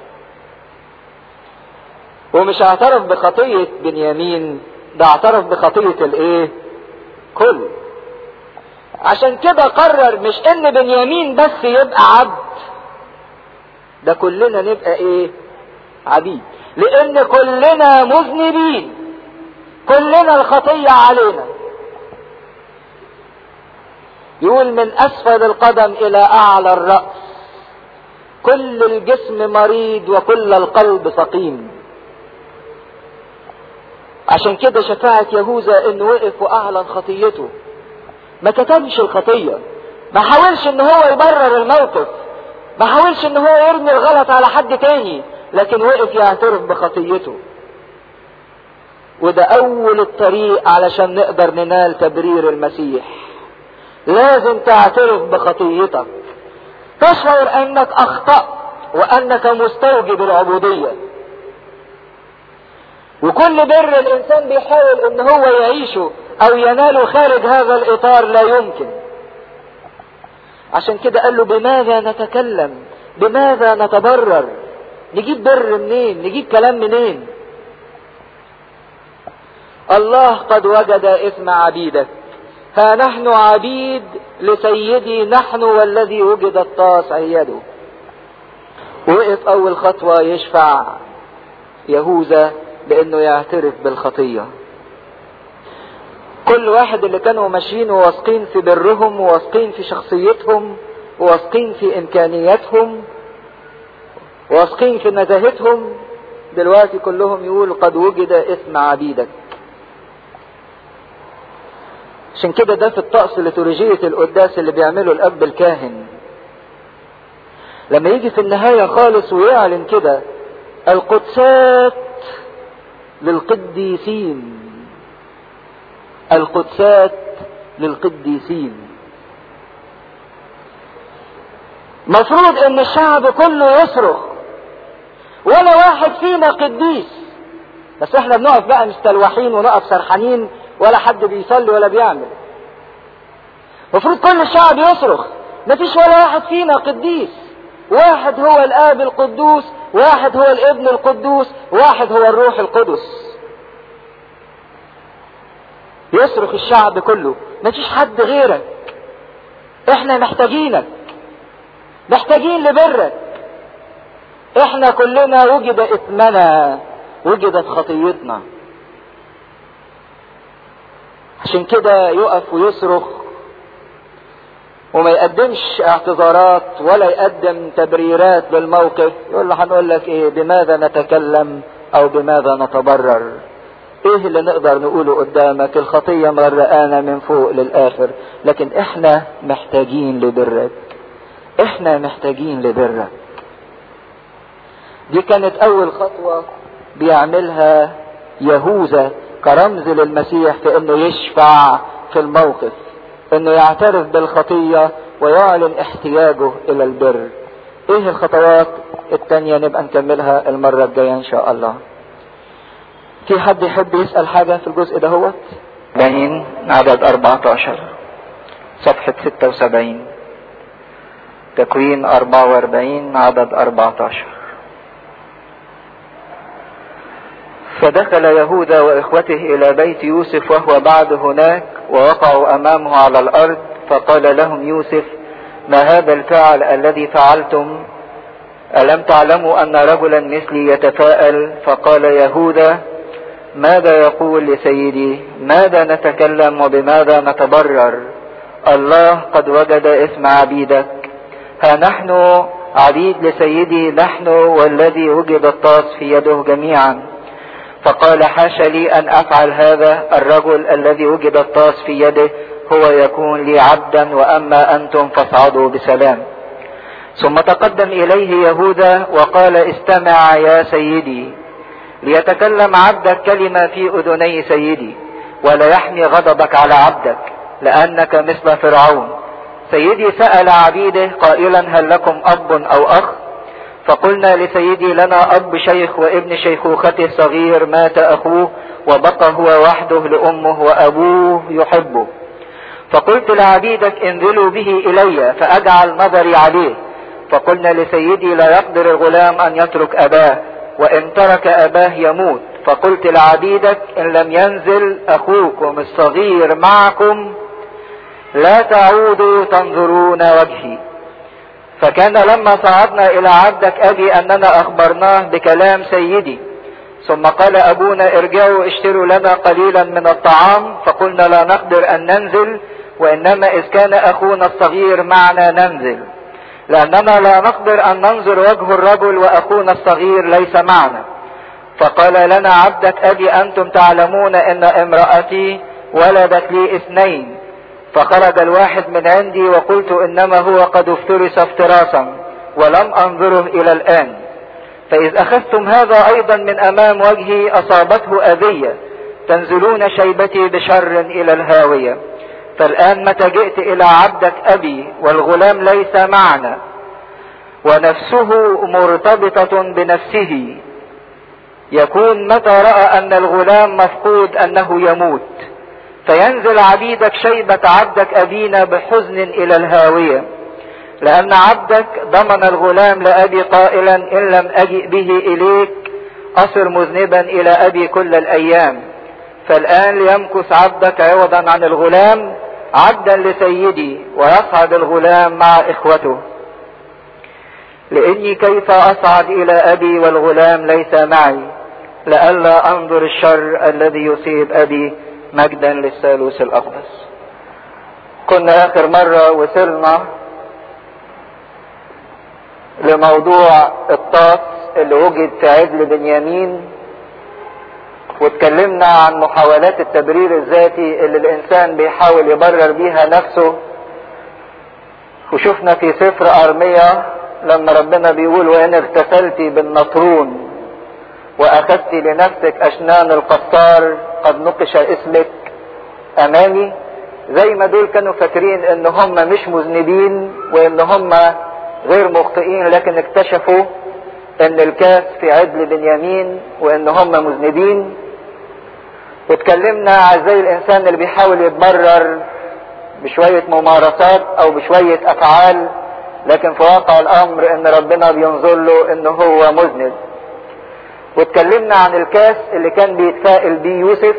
ومش اعترف بخطية بنيامين ده اعترف بخطية الايه كل عشان كده قرر مش ان بنيامين بس يبقى عبد ده كلنا نبقى ايه عبيد لان كلنا مذنبين كلنا الخطية علينا يقول من اسفل القدم الى اعلى الرأس كل الجسم مريض وكل القلب سقيم عشان كده شفاعة يهوذا انه وقف واعلن خطيته ما كتمش الخطية ما حاولش ان هو يبرر الموقف ما حاولش ان هو يرمي الغلط على حد تاني لكن وقف يعترف بخطيته وده اول الطريق علشان نقدر ننال تبرير المسيح لازم تعترف بخطيتك تشعر انك اخطأت وانك مستوجب العبودية وكل بر الانسان بيحاول ان هو يعيشه او يناله خارج هذا الاطار لا يمكن عشان كده قال له بماذا نتكلم بماذا نتبرر نجيب بر منين نجيب كلام منين الله قد وجد اسم عبيدك ها نحن عبيد لسيدي نحن والذي وجد الطاس عياده وقف اول خطوة يشفع يهوذا بانه يعترف بالخطية كل واحد اللي كانوا ماشيين وواثقين في برهم وواثقين في شخصيتهم وواثقين في امكانياتهم واثقين في نزاهتهم دلوقتي كلهم يقولوا قد وجد اسم عبيدك عشان كده ده في الطقس لتوريجية القداس اللي بيعمله الاب الكاهن لما يجي في النهاية خالص ويعلن كده القدسات للقديسين القدسات للقديسين مفروض ان الشعب كله يصرخ ولا واحد فينا قديس بس احنا بنقف بقى مستلوحين ونقف سرحانين ولا حد بيصلي ولا بيعمل المفروض كل الشعب يصرخ مفيش ولا واحد فينا قديس واحد هو الاب القدوس واحد هو الابن القدوس واحد هو الروح القدس يصرخ الشعب كله مفيش حد غيرك احنا محتاجينك محتاجين لبرك احنا كلنا وجد اثمنا وجدت خطيتنا عشان كده يقف ويصرخ وما يقدمش اعتذارات ولا يقدم تبريرات للموقف يقول له هنقول لك ايه بماذا نتكلم او بماذا نتبرر ايه اللي نقدر نقوله قدامك الخطيه مغرقانا من فوق للاخر لكن احنا محتاجين لبرك احنا محتاجين لبرك دي كانت اول خطوه بيعملها يهوذا كرمز للمسيح في انه يشفع في الموقف انه يعترف بالخطيه ويعلن احتياجه الى البر ايه الخطوات التانية نبقى نكملها المرة الجاية ان شاء الله في حد يحب يسأل حاجة في الجزء ده هو باين عدد 14 صفحة 76 تكوين 44 عدد 14 فدخل يهوذا واخوته الى بيت يوسف وهو بعد هناك ووقعوا امامه على الارض فقال لهم يوسف ما هذا الفعل الذي فعلتم الم تعلموا ان رجلا مثلي يتفاءل فقال يهوذا ماذا يقول لسيدي ماذا نتكلم وبماذا نتبرر الله قد وجد اسم عبيدك ها نحن عبيد لسيدي نحن والذي وجد الطاس في يده جميعا فقال حاش لي ان افعل هذا الرجل الذي وجد الطاس في يده هو يكون لي عبدا واما انتم فاصعدوا بسلام ثم تقدم اليه يهوذا وقال استمع يا سيدي ليتكلم عبدك كلمه في اذني سيدي ولا يحمي غضبك على عبدك لانك مثل فرعون سيدي سال عبيده قائلا هل لكم اب او اخ فقلنا لسيدي لنا اب شيخ وابن شيخوخته صغير مات اخوه وبقى هو وحده لامه وابوه يحبه فقلت لعبيدك انزلوا به الي فاجعل نظري عليه فقلنا لسيدي لا يقدر الغلام ان يترك اباه وان ترك اباه يموت فقلت لعبيدك ان لم ينزل اخوكم الصغير معكم لا تعودوا تنظرون وجهي فكان لما صعدنا الى عبدك ابي اننا اخبرناه بكلام سيدي ثم قال ابونا ارجعوا اشتروا لنا قليلا من الطعام فقلنا لا نقدر ان ننزل وانما اذ كان اخونا الصغير معنا ننزل لاننا لا نقدر ان ننظر وجه الرجل واخونا الصغير ليس معنا فقال لنا عبدك ابي انتم تعلمون ان امرأتي ولدت لي اثنين فخرج الواحد من عندي وقلت انما هو قد افترس افتراسا ولم انظره الى الان فاذ اخذتم هذا ايضا من امام وجهي اصابته اذية تنزلون شيبتي بشر الى الهاوية فالان متى جئت الى عبدك ابي والغلام ليس معنا ونفسه مرتبطة بنفسه يكون متى رأى ان الغلام مفقود انه يموت فينزل عبيدك شيبة عبدك أبينا بحزن إلى الهاوية لأن عبدك ضمن الغلام لأبي قائلا إن لم أجئ به إليك أصر مذنبا إلى أبي كل الأيام فالآن ليمكث عبدك عوضا عن الغلام عبدا لسيدي ويصعد الغلام مع إخوته لإني كيف أصعد إلى أبي والغلام ليس معي لئلا أنظر الشر الذي يصيب أبي مجدا للثالوث الاقدس كنا اخر مرة وصلنا لموضوع الطاس اللي وجد في عجل بنيامين واتكلمنا عن محاولات التبرير الذاتي اللي الانسان بيحاول يبرر بيها نفسه وشفنا في سفر ارمية لما ربنا بيقول وان اغتسلت بالنطرون واخذت لنفسك اشنان القطار قد نقش اسمك امامي زي ما دول كانوا فاكرين ان هم مش مذنبين وان هم غير مخطئين لكن اكتشفوا ان الكاس في عدل بنيامين وان هم مذنبين واتكلمنا على زي الانسان اللي بيحاول يتبرر بشوية ممارسات او بشوية افعال لكن في واقع الامر ان ربنا بينظر له ان هو مذنب واتكلمنا عن الكاس اللي كان بيتفائل بيه يوسف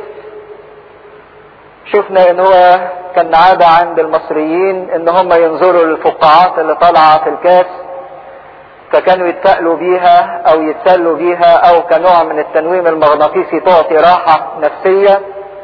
شفنا ان هو كان عادة عند المصريين ان هم ينظروا للفقاعات اللي طالعة في الكاس فكانوا يتفائلوا بيها او يتسلوا بيها او كنوع من التنويم المغناطيسي تعطي راحة نفسية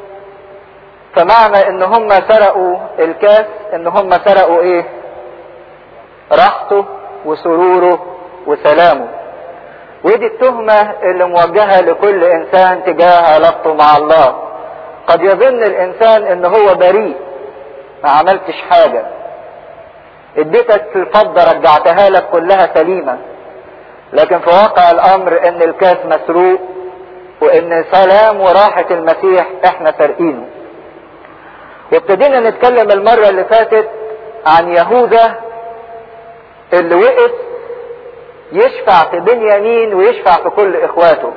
فمعنى ان هم سرقوا الكاس ان هم سرقوا ايه راحته وسروره وسلامه ودي التهمة اللي موجهة لكل انسان تجاه علاقته مع الله قد يظن الانسان ان هو بريء ما عملتش حاجة اديتك في الفضة رجعتها لك كلها سليمة لكن في واقع الامر ان الكاس مسروق وان سلام وراحة المسيح احنا سارقينه وابتدينا نتكلم المرة اللي فاتت عن يهوذا اللي وقف يشفع في بنيامين ويشفع في كل اخواته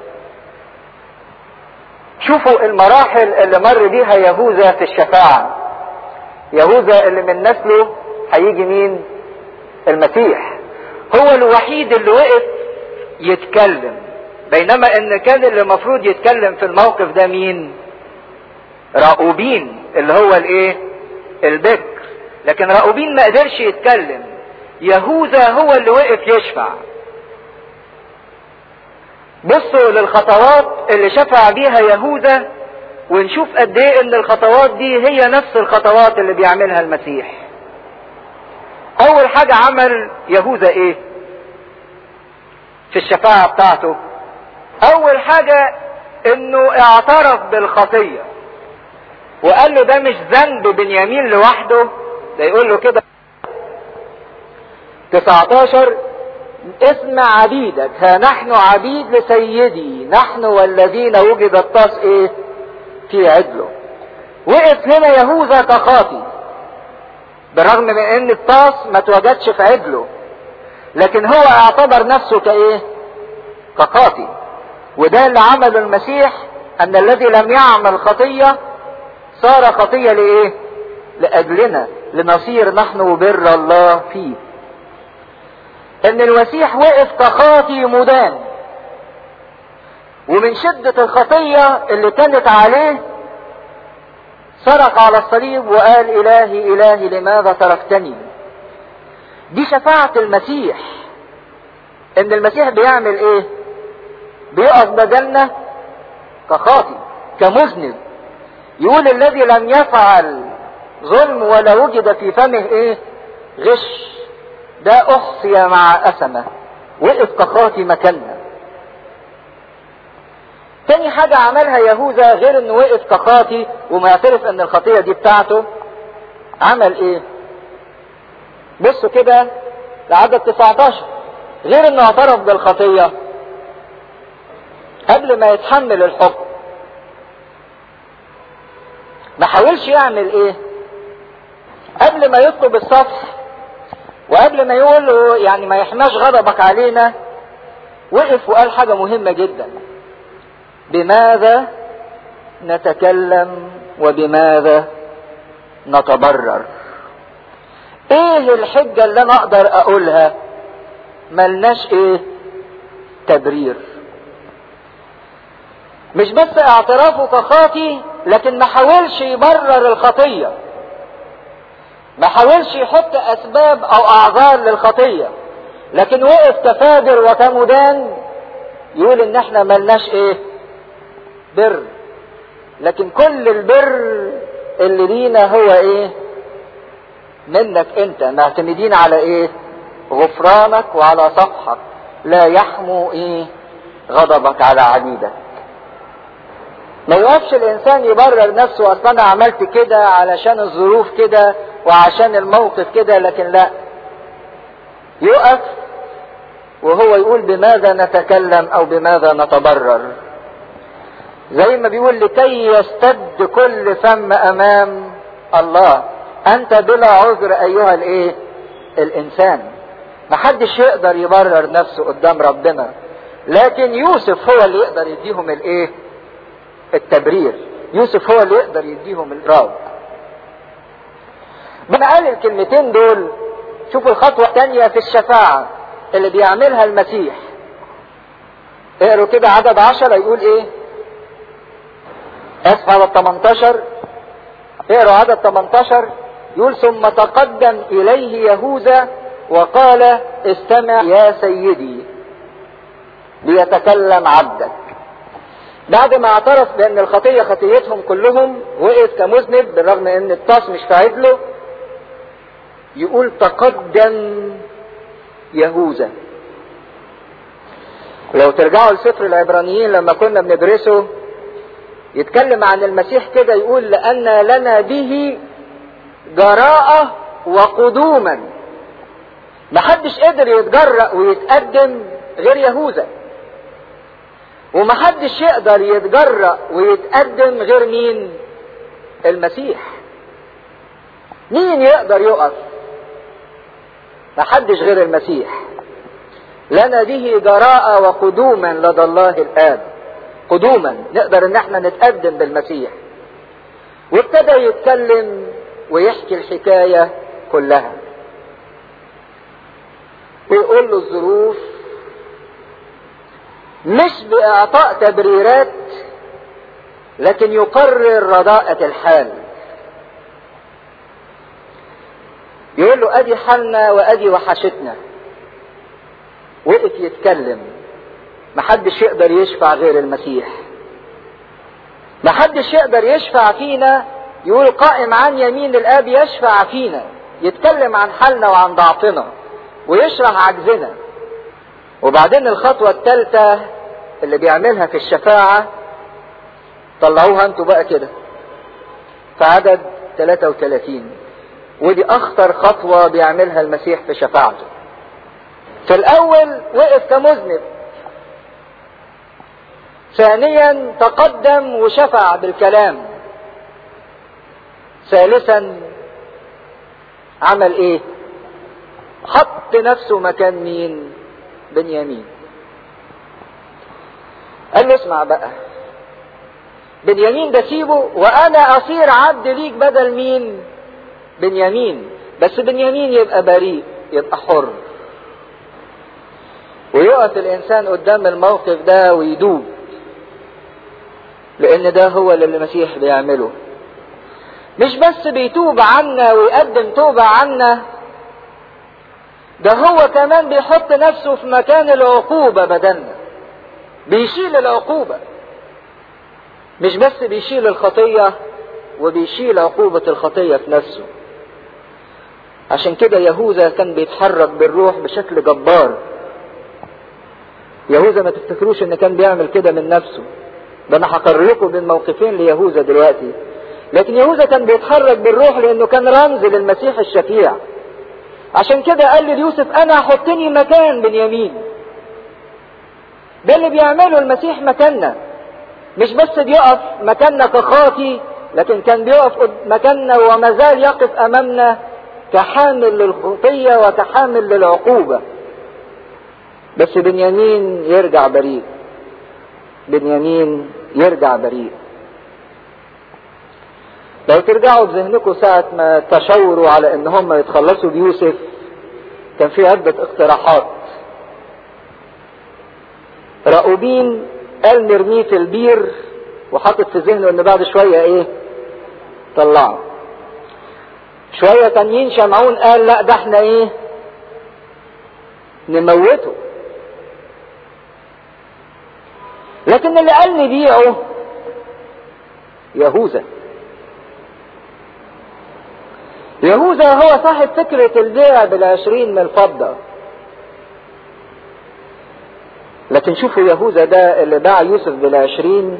شوفوا المراحل اللي مر بيها يهوذا في الشفاعة يهوذا اللي من نسله هيجي مين المسيح هو الوحيد اللي وقف يتكلم بينما ان كان اللي المفروض يتكلم في الموقف ده مين راؤوبين اللي هو الايه البكر لكن راؤوبين ما قدرش يتكلم يهوذا هو اللي وقف يشفع بصوا للخطوات اللي شفع بيها يهوذا ونشوف قد ايه ان الخطوات دي هي نفس الخطوات اللي بيعملها المسيح اول حاجة عمل يهوذا ايه في الشفاعة بتاعته اول حاجة انه اعترف بالخطية وقال له ده مش ذنب بنيامين لوحده ده يقول له كده 19 اسمع عبيدك ها نحن عبيد لسيدي نحن والذين وجد الطاس ايه في عدله وقف هنا يهوذا كخاطي بالرغم من ان الطاس ما توجدش في عدله لكن هو اعتبر نفسه كايه كخاطي وده اللي عمله المسيح ان الذي لم يعمل خطية صار خطية لايه لاجلنا لنصير نحن بر الله فيه ان المسيح وقف كخاطي مدان ومن شدة الخطية اللي كانت عليه صرخ على الصليب وقال الهي الهي لماذا تركتني دي شفاعة المسيح ان المسيح بيعمل ايه بيقف بدلنا كخاطي كمذنب يقول الذي لم يفعل ظلم ولا وجد في فمه ايه غش ده احصي مع اسمه وقف كخاطي مكاننا تاني حاجة عملها يهوذا غير انه وقف كخاطي ومعترف ان الخطية دي بتاعته عمل ايه بصوا كده لعدد 19 غير انه اعترف بالخطية قبل ما يتحمل الحكم ما حاولش يعمل ايه قبل ما يطلب الصفح وقبل ما يقول له يعني ما يحماش غضبك علينا وقف وقال حاجة مهمة جدا بماذا نتكلم وبماذا نتبرر ايه الحجة اللي انا اقدر اقولها ملناش ايه تبرير مش بس اعترافه كخاطي لكن ما حاولش يبرر الخطية ما حاولش يحط اسباب او اعذار للخطية لكن وقف كفاجر وكمدان يقول ان احنا ملناش ايه بر لكن كل البر اللي لينا هو ايه منك انت معتمدين على ايه غفرانك وعلى صفحك لا يحمو ايه غضبك على عبيدك ما يقفش الانسان يبرر نفسه اصلا انا عملت كده علشان الظروف كده وعشان الموقف كده لكن لا يقف وهو يقول بماذا نتكلم او بماذا نتبرر زي ما بيقول لكي يستد كل فم امام الله انت بلا عذر ايها الايه الانسان محدش يقدر يبرر نفسه قدام ربنا لكن يوسف هو اللي يقدر يديهم الايه التبرير يوسف هو اللي يقدر يديهم الراب ربنا قال الكلمتين دول شوفوا الخطوة الثانية في الشفاعة اللي بيعملها المسيح اقروا كده عدد عشرة يقول ايه اسف عدد 18 اقروا عدد 18 يقول ثم تقدم اليه يهوذا وقال استمع يا سيدي ليتكلم عبدك بعد ما اعترف بان الخطيه خطيتهم كلهم وقف كمذنب بالرغم ان الطاس مش في عدله يقول تقدم يهوذا لو ترجعوا لسفر العبرانيين لما كنا بندرسه يتكلم عن المسيح كده يقول لأن لنا به جراءة وقدوما محدش قدر يتجرأ ويتقدم غير يهوذا ومحدش يقدر يتجرأ ويتقدم غير مين المسيح مين يقدر يقف محدش غير المسيح لنا به جراءة وقدوما لدى الله الآب قدوما نقدر ان احنا نتقدم بالمسيح وابتدى يتكلم ويحكي الحكاية كلها ويقول له الظروف مش بإعطاء تبريرات لكن يقرر رداءة الحال يقول له ادي حالنا وادي وحشتنا وقف يتكلم محدش يقدر يشفع غير المسيح محدش يقدر يشفع فينا يقول قائم عن يمين الاب يشفع فينا يتكلم عن حالنا وعن ضعفنا ويشرح عجزنا وبعدين الخطوة الثالثة اللي بيعملها في الشفاعة طلعوها انتوا بقى كده في عدد 33 ودي اخطر خطوة بيعملها المسيح في شفاعته في الاول وقف كمذنب ثانيا تقدم وشفع بالكلام ثالثا عمل ايه حط نفسه مكان مين بنيامين قال له اسمع بقى بنيامين ده سيبه وانا اصير عبد ليك بدل مين بنيامين بس بنيامين يبقى بريء يبقى حر ويقف الانسان قدام الموقف ده ويدوب لان ده هو اللي المسيح بيعمله مش بس بيتوب عنا ويقدم توبة عنا ده هو كمان بيحط نفسه في مكان العقوبة بدلنا بيشيل العقوبة مش بس بيشيل الخطية وبيشيل عقوبة الخطية في نفسه عشان كده يهوذا كان بيتحرك بالروح بشكل جبار يهوذا ما تفتكروش ان كان بيعمل كده من نفسه ده انا هقرر لكم بين موقفين ليهوذا دلوقتي لكن يهوذا كان بيتحرك بالروح لانه كان رمز للمسيح الشفيع عشان كده قال ليوسف انا حطني مكان بنيامين ده اللي بيعمله المسيح مكاننا مش بس بيقف مكاننا كخاطي لكن كان بيقف مكاننا وما زال يقف امامنا كحامل للخطيه وكحامل للعقوبه بس بنيامين يرجع بريء بنيامين يرجع بريء لو ترجعوا بذهنكم ساعة ما تشاوروا على ان هم يتخلصوا بيوسف كان في عدة اقتراحات راؤوبين قال نرميه في البير وحاطط في ذهنه ان بعد شوية ايه طلعه شوية تانيين شمعون قال لا ده احنا ايه نموته لكن اللي قال نبيعه يهوذا يهوذا هو صاحب فكرة البيع بالعشرين من الفضة لكن شوفوا يهوذا ده اللي باع يوسف بالعشرين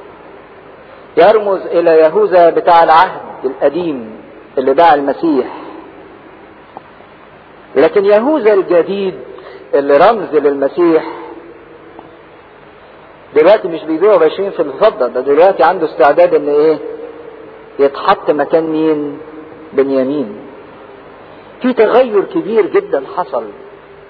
يرمز الى يهوذا بتاع العهد القديم اللي باع المسيح لكن يهوذا الجديد اللي رمز للمسيح دلوقتي مش بيبيعوا ب 20 في الفضة ده دلوقتي عنده استعداد ان ايه يتحط مكان مين بنيامين في تغير كبير جدا حصل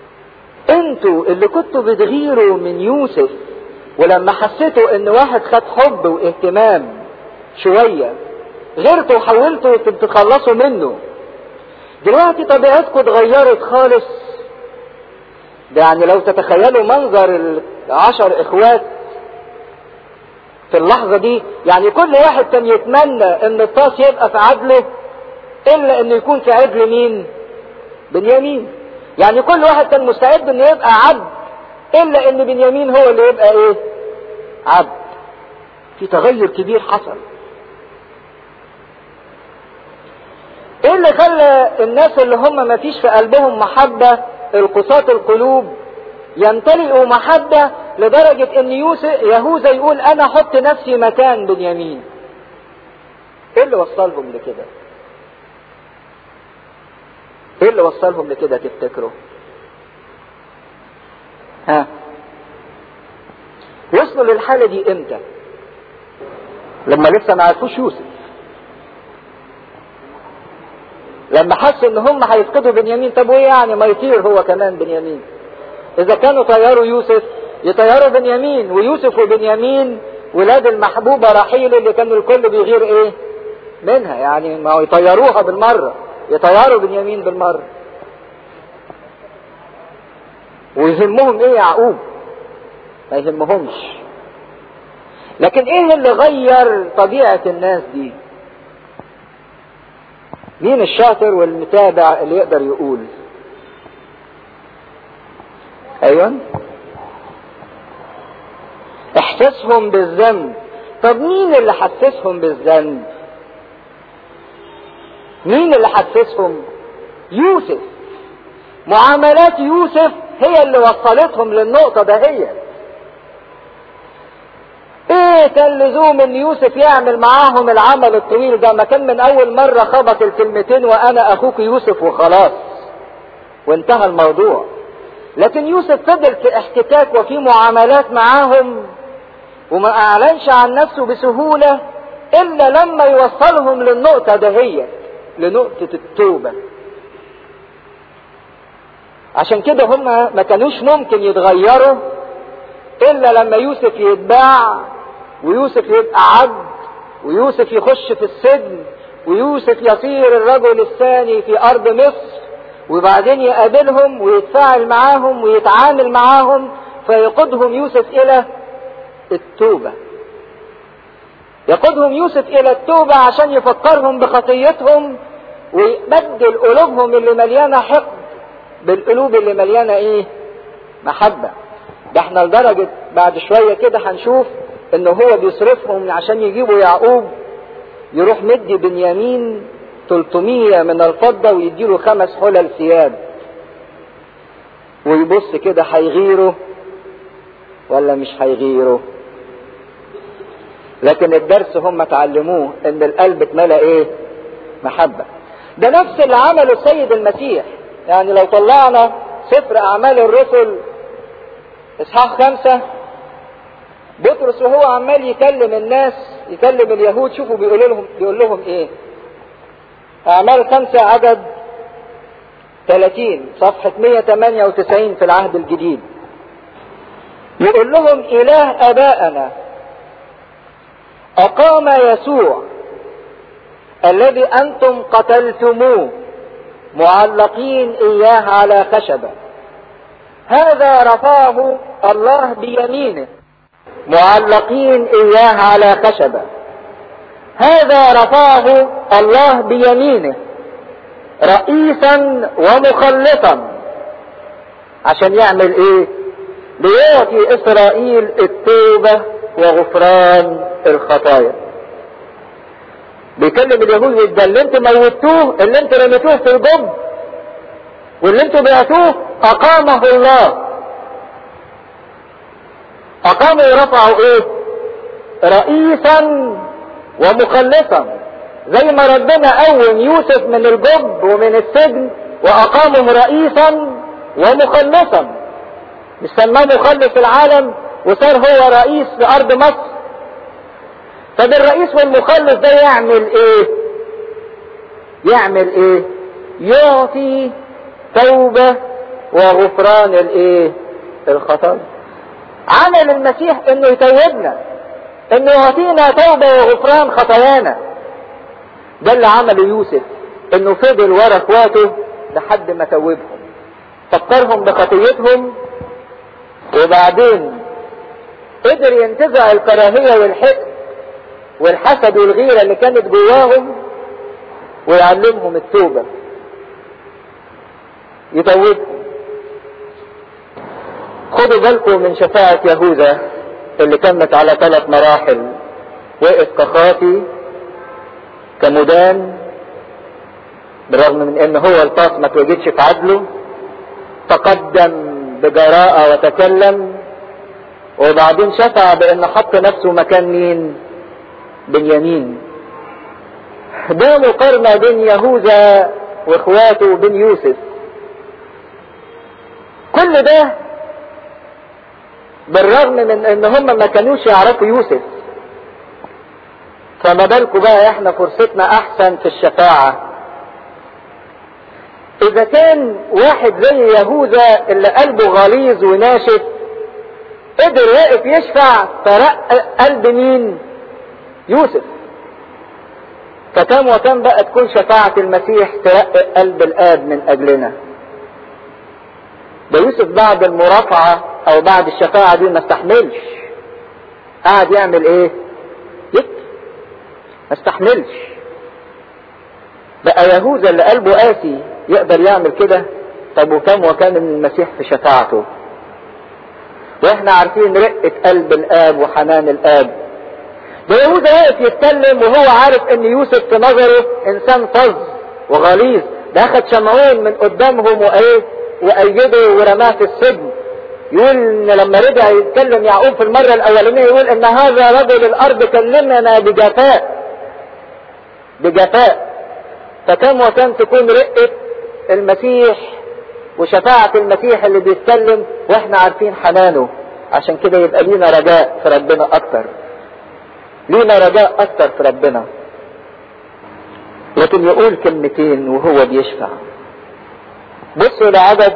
انتوا اللي كنتوا بتغيروا من يوسف ولما حسيتوا ان واحد خد حب واهتمام شوية غيرتوا وحاولتوا تتخلصوا منه دلوقتي طبيعتكم اتغيرت خالص ده يعني لو تتخيلوا منظر العشر اخوات في اللحظة دي يعني كل واحد كان يتمنى ان الطاس يبقى في عدله الا انه يكون في عدل مين بنيامين يعني كل واحد كان مستعد انه يبقى عبد الا ان بنيامين هو اللي يبقى ايه عبد في تغير كبير حصل ايه اللي خلى الناس اللي هم ما فيش في قلبهم محبة القساة القلوب يمتلئوا محبة لدرجة ان يوسف يهوذا يقول انا احط نفسي مكان بنيامين ايه اللي وصلهم لكده ايه اللي وصلهم لكده تفتكروا ها وصلوا للحالة دي امتى لما لسه ما عرفوش يوسف لما حسوا ان هم هيفقدوا بنيامين طب وايه يعني ما يطير هو كمان بنيامين اذا كانوا طيروا يوسف يطيروا بنيامين ويوسف وبنيامين ولاد المحبوبه رحيل اللي كانوا الكل بيغير ايه منها يعني ما هو يطيروها بالمره يطيروا بنيامين بالمره ويهمهم ايه يعقوب ما يهمهمش لكن ايه اللي غير طبيعه الناس دي مين الشاطر والمتابع اللي يقدر يقول ايوه احساسهم بالذنب طب مين اللي حسسهم بالذنب مين اللي حسسهم يوسف معاملات يوسف هي اللي وصلتهم للنقطة دهيت ايه كان لزوم ان يوسف يعمل معاهم العمل الطويل ده ما كان من اول مرة خبط الكلمتين وانا اخوك يوسف وخلاص وانتهى الموضوع لكن يوسف فضل في احتكاك وفي معاملات معاهم وما اعلنش عن نفسه بسهولة الا لما يوصلهم للنقطة دهيت لنقطة التوبة عشان كده هم ما كانوش ممكن يتغيروا الا لما يوسف يتباع ويوسف يبقى عبد ويوسف يخش في السجن ويوسف يصير الرجل الثاني في ارض مصر وبعدين يقابلهم ويتفاعل معاهم ويتعامل معاهم فيقودهم يوسف الى التوبه يقودهم يوسف الى التوبه عشان يفكرهم بخطيتهم ويبدل قلوبهم اللي مليانه حقد بالقلوب اللي مليانه ايه محبه ده احنا لدرجة بعد شوية كده هنشوف ان هو بيصرفهم عشان يجيبوا يعقوب يروح مدي بنيامين 300 من الفضة ويديله خمس حلل ثياب ويبص كده هيغيره ولا مش هيغيره لكن الدرس هم اتعلموه ان القلب اتملى ايه محبة ده نفس اللي عمله السيد المسيح يعني لو طلعنا سفر اعمال الرسل اصحاح خمسة بطرس وهو عمال يكلم الناس يكلم اليهود شوفوا بيقول لهم بيقول لهم ايه اعمال خمسة عدد 30 صفحة 198 في العهد الجديد يقول لهم اله ابائنا اقام يسوع الذي انتم قتلتموه معلقين اياه على خشبه هذا رفعه الله بيمينه معلقين اياه على خشبه هذا رفعه الله بيمينه رئيسا ومخلصا عشان يعمل ايه ليعطي اسرائيل التوبه وغفران الخطايا بيكلم اليهود ده اللي انتوا موتوه اللي انتوا رميتوه في الجب واللي انتوا بعتوه اقامه الله اقامه ورفعه ايه رئيسا ومخلصا زي ما ربنا قوم يوسف من الجب ومن السجن واقامه رئيسا ومخلصا مش سماه مخلص العالم وصار هو رئيس في ارض مصر طب الرئيس والمخلص ده يعمل ايه يعمل ايه يعطي توبة وغفران الايه الخطايا عمل المسيح انه يتوبنا انه يعطينا توبة وغفران خطايانا ده اللي عمله يوسف انه فضل ورا اخواته لحد ما توبهم فكرهم بخطيتهم وبعدين قدر ينتزع الكراهية والحقد والحسد والغيرة اللي كانت جواهم ويعلمهم التوبة يتوبهم خدوا بالكم من شفاعة يهوذا اللي كانت على ثلاث مراحل وقف كخاطي كمدان بالرغم من ان هو القاص ما توجدش في عدله تقدم بجراءة وتكلم وبعدين شفع بان حط نفسه مكان مين بنيامين ده مقارنة بين يهوذا واخواته وبين يوسف كل ده بالرغم من ان هم ما كانوش يعرفوا يوسف فما بالكم بقى احنا فرصتنا احسن في الشفاعة اذا كان واحد زي يهوذا اللي قلبه غليظ وناشف قدر واقف يشفع فرق قلب مين يوسف فكم وكم بقى تكون شفاعة المسيح ترقق قلب الاب من اجلنا ده يوسف بعد المرافعة او بعد الشفاعة دي ما استحملش قعد يعمل ايه يبكي ما استحملش بقى يهوذا اللي قلبه قاسي يقدر يعمل كده طب وكم وكان المسيح في شفاعته واحنا عارفين رقة قلب الاب وحنان الاب ده يهوذا واقف يتكلم وهو عارف ان يوسف في نظره انسان فظ وغليظ ده اخد شمعون من قدامهم وايه وايده ورماه في السجن يقول ان لما رجع يتكلم يعقوب في المرة الاولانية يقول ان هذا رجل الارض كلمنا بجفاء بجفاء فكم وكم تكون رقة المسيح وشفاعة المسيح اللي بيتكلم واحنا عارفين حنانه عشان كده يبقى لينا رجاء في ربنا اكتر لينا رجاء اكتر في ربنا لكن يقول كلمتين وهو بيشفع بصوا لعدد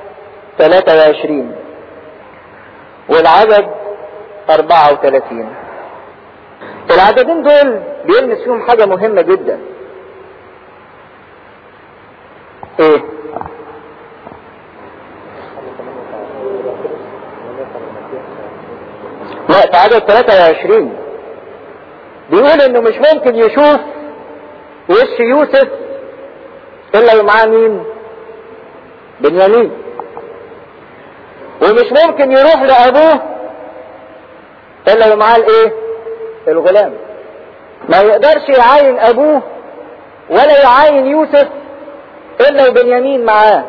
23 والعدد 34 العددين دول بيلمس فيهم حاجة مهمة جدا ايه لا في عدد 23 بيقول انه مش ممكن يشوف وش يوسف الا ومعاه مين بنيامين ومش ممكن يروح لابوه الا ومعاه الايه الغلام ما يقدرش يعاين ابوه ولا يعاين يوسف الا وبنيامين معاه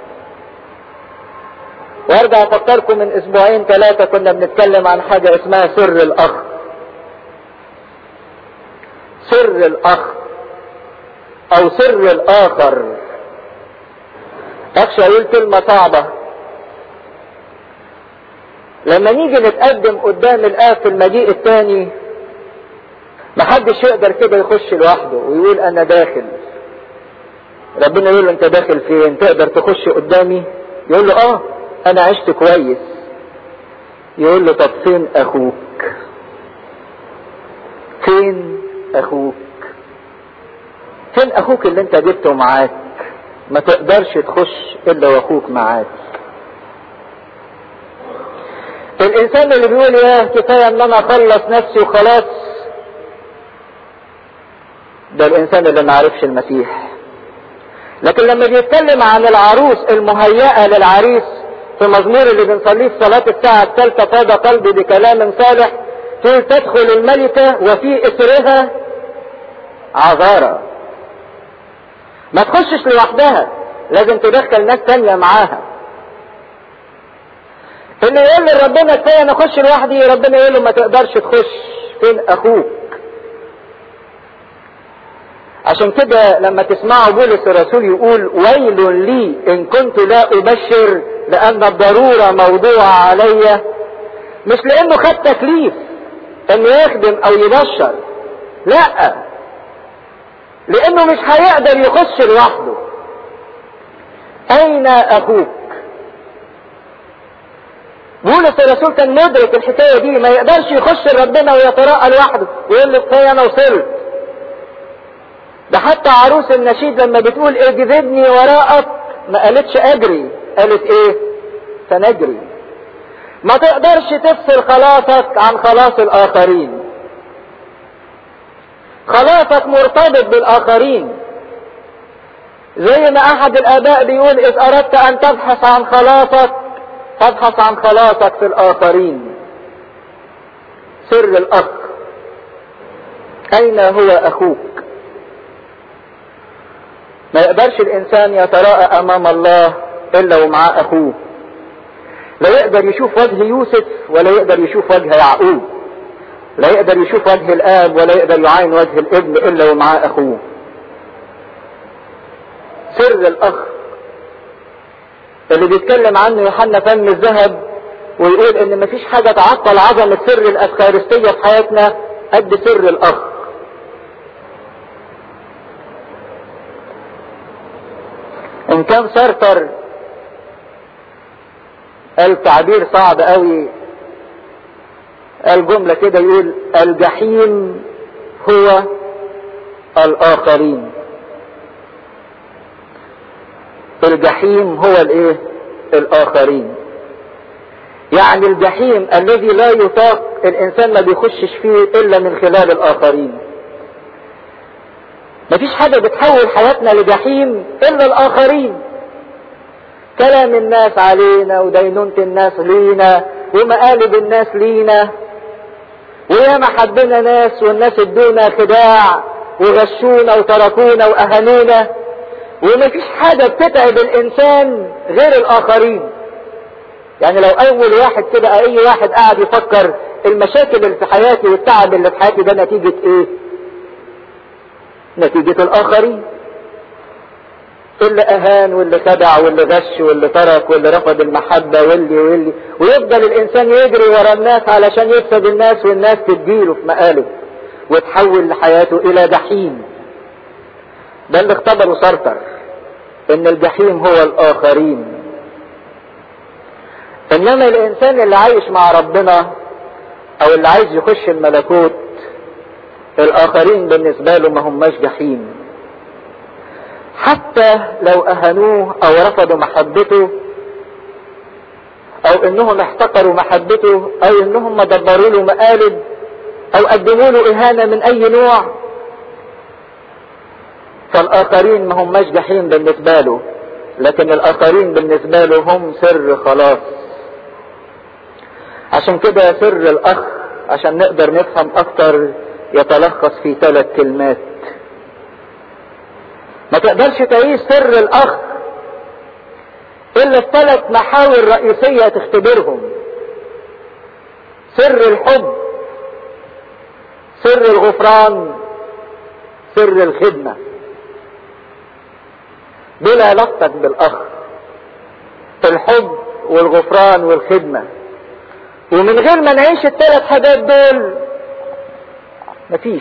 وارجع افكركم من اسبوعين ثلاثة كنا بنتكلم عن حاجة اسمها سر الاخ سر الاخ او سر الاخر اخشى اقول كلمة صعبة لما نيجي نتقدم قدام الاب في المجيء الثاني محدش يقدر كده يخش لوحده ويقول انا داخل ربنا يقول له انت داخل فين تقدر تخش قدامي يقول له اه انا عشت كويس يقول له طب فين اخوك فين اخوك فين اخوك اللي انت جبته معاك ما تقدرش تخش الا واخوك معاك الانسان اللي بيقول يا كفاية ان انا اخلص نفسي وخلاص ده الانسان اللي ما عرفش المسيح لكن لما بيتكلم عن العروس المهيئة للعريس في مزمور اللي بنصليه في صلاة الساعة الثالثة فاض قلبي بكلام صالح تقول تدخل الملكة وفي اثرها عذارة ما تخشش لوحدها لازم تدخل ناس تانية معاها اللي يقول لربنا كفايه انا اخش لوحدي ربنا يقول له ما تقدرش تخش فين اخوك عشان كده لما تسمعوا بولس الرسول يقول ويل لي ان كنت لا ابشر لان الضرورة موضوعة عليا مش لانه خد تكليف انه يخدم او يبشر لا لانه مش هيقدر يخش لوحده اين اخوك بولس الرسول كان مدرك الحكاية دي ما يقدرش يخش ربنا ويتراءى لوحده ويقول له كفاية انا وصلت ده حتى عروس النشيد لما بتقول اجذبني وراءك ما قالتش اجري قالت ايه سنجري ما تقدرش تفصل خلاصك عن خلاص الاخرين خلاصك مرتبط بالاخرين زي ما احد الاباء بيقول اذ اردت ان تبحث عن خلاصك فابحث عن خلاصك في الاخرين سر الاخ اين هو اخوك ما يقدرش الانسان يتراءى امام الله الا ومعاه اخوه لا يقدر يشوف وجه يوسف ولا يقدر يشوف وجه يعقوب لا يقدر يشوف وجه الاب ولا يقدر يعاين وجه الابن الا ومعاه اخوه سر الاخ اللي بيتكلم عنه يوحنا فم الذهب ويقول ان مفيش حاجة تعطل عظمة سر الافخارستية في حياتنا قد سر الاخ ان كان سارتر قال تعبير صعب قوي قال جملة كده يقول الجحيم هو الاخرين الجحيم هو الايه الاخرين يعني الجحيم الذي لا يطاق الانسان ما بيخشش فيه الا من خلال الاخرين مفيش حاجة بتحول حياتنا لجحيم الا الاخرين كلام الناس علينا ودينونة الناس لينا ومقالب الناس لينا وياما حبنا ناس والناس ادونا خداع وغشونا وتركونا واهانونا ومفيش حاجة بتتعب الانسان غير الاخرين يعني لو اول واحد كده اي واحد قاعد يفكر المشاكل اللي في حياتي والتعب اللي في حياتي ده نتيجة ايه نتيجة الاخرين اللي اهان واللي خدع واللي غش واللي ترك واللي رفض المحبة واللي واللي ويفضل الانسان يجري ورا الناس علشان يكسب الناس والناس تديله في مقالب وتحول حياته الى جحيم ده اللي اختبره سارتر ان الجحيم هو الاخرين انما الانسان اللي عايش مع ربنا او اللي عايز يخش الملكوت الاخرين بالنسبة له ما هماش جحيم حتى لو اهانوه او رفضوا محبته او انهم احتقروا محبته او انهم دبروا له مقالب او قدموا له اهانة من اي نوع فالاخرين ما هماش جحيم بالنسبة له لكن الاخرين بالنسبة له هم سر خلاص عشان كده سر الاخ عشان نقدر نفهم اكتر يتلخص في ثلاث كلمات ما تقدرش تعيش سر الاخ الا الثلاث محاور رئيسية تختبرهم سر الحب سر الغفران سر الخدمة دول علاقتك بالاخ الحب والغفران والخدمة ومن غير ما نعيش الثلاث حاجات دول مفيش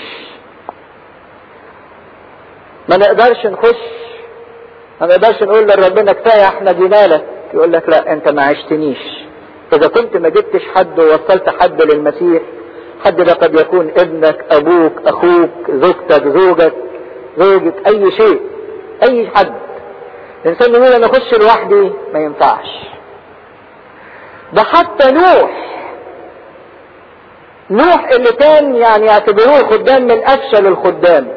ما نقدرش نخش ما نقدرش نقول لربنا كفايه احنا جينا لك يقول لك لا انت ما عشتنيش اذا كنت ما جبتش حد ووصلت حد للمسيح حد ده قد يكون ابنك ابوك اخوك زوجتك زوجك زوجك اي شيء اي حد الانسان يقول انا اخش لوحدي ما ينفعش ده حتى نوح نوح اللي كان يعني يعتبروه خدام من افشل الخدام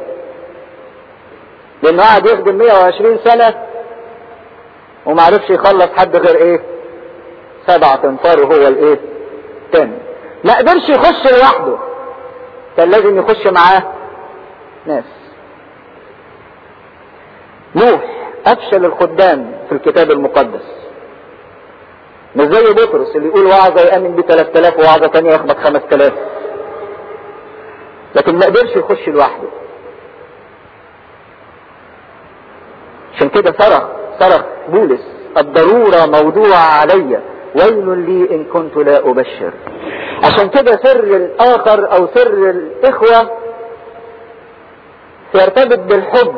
لانه قعد يخدم 120 سنة وما عرفش يخلص حد غير ايه سبعة تنفار وهو الايه تاني ما قدرش يخش لوحده كان لازم يخش معاه ناس نوح افشل الخدام في الكتاب المقدس مش زي بطرس اللي يقول وعظة يأمن ب 3000 ووعظة تانية يخبط 5000 لكن ما قدرش يخش لوحده عشان كده صرخ صرخ بولس الضرورة موضوع علي ويل لي ان كنت لا ابشر عشان كده سر الاخر او سر الاخوة يرتبط بالحب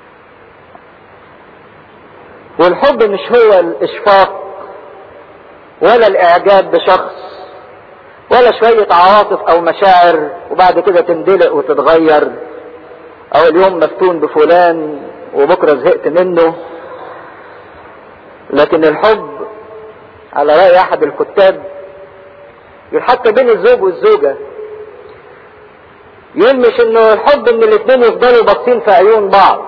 والحب مش هو الاشفاق ولا الاعجاب بشخص ولا شوية عواطف او مشاعر وبعد كده تندلق وتتغير او اليوم مفتون بفلان وبكرة زهقت منه لكن الحب على رأي احد الكتاب يقول حتى بين الزوج والزوجة يقول مش انه الحب ان الاتنين يفضلوا باصين في عيون بعض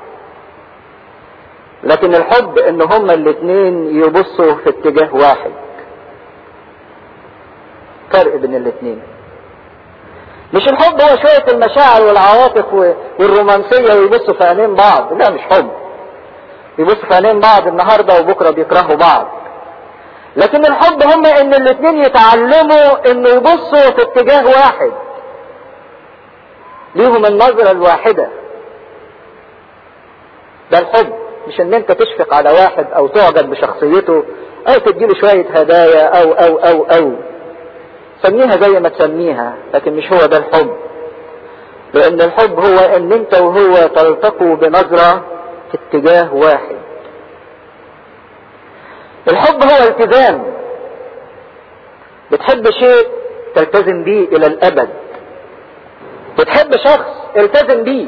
لكن الحب ان هما الاتنين يبصوا في اتجاه واحد فرق بين الاتنين مش الحب هو شوية المشاعر والعواطف والرومانسية ويبصوا في عينين بعض لا مش حب يبصوا في عينين بعض النهاردة وبكرة بيكرهوا بعض لكن الحب هم ان الاتنين يتعلموا انه يبصوا في اتجاه واحد ليهم النظرة الواحدة ده الحب مش ان انت تشفق على واحد او تعجب بشخصيته او تديله شوية هدايا او او او او سميها زي ما تسميها لكن مش هو ده الحب لان الحب هو ان انت وهو تلتقوا بنظرة في اتجاه واحد الحب هو التزام بتحب شيء تلتزم بيه الى الابد بتحب شخص التزم بيه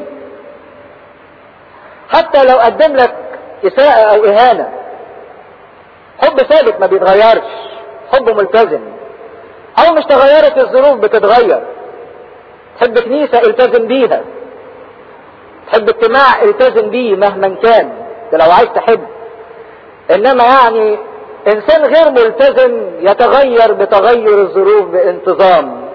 حتى لو قدم لك اساءة او اهانة حب ثابت ما بيتغيرش حب ملتزم او مش تغيرت الظروف بتتغير تحب كنيسة التزم بيها تحب اجتماع التزم بيه مهما كان ده لو عايز تحب انما يعني انسان غير ملتزم يتغير بتغير الظروف بانتظام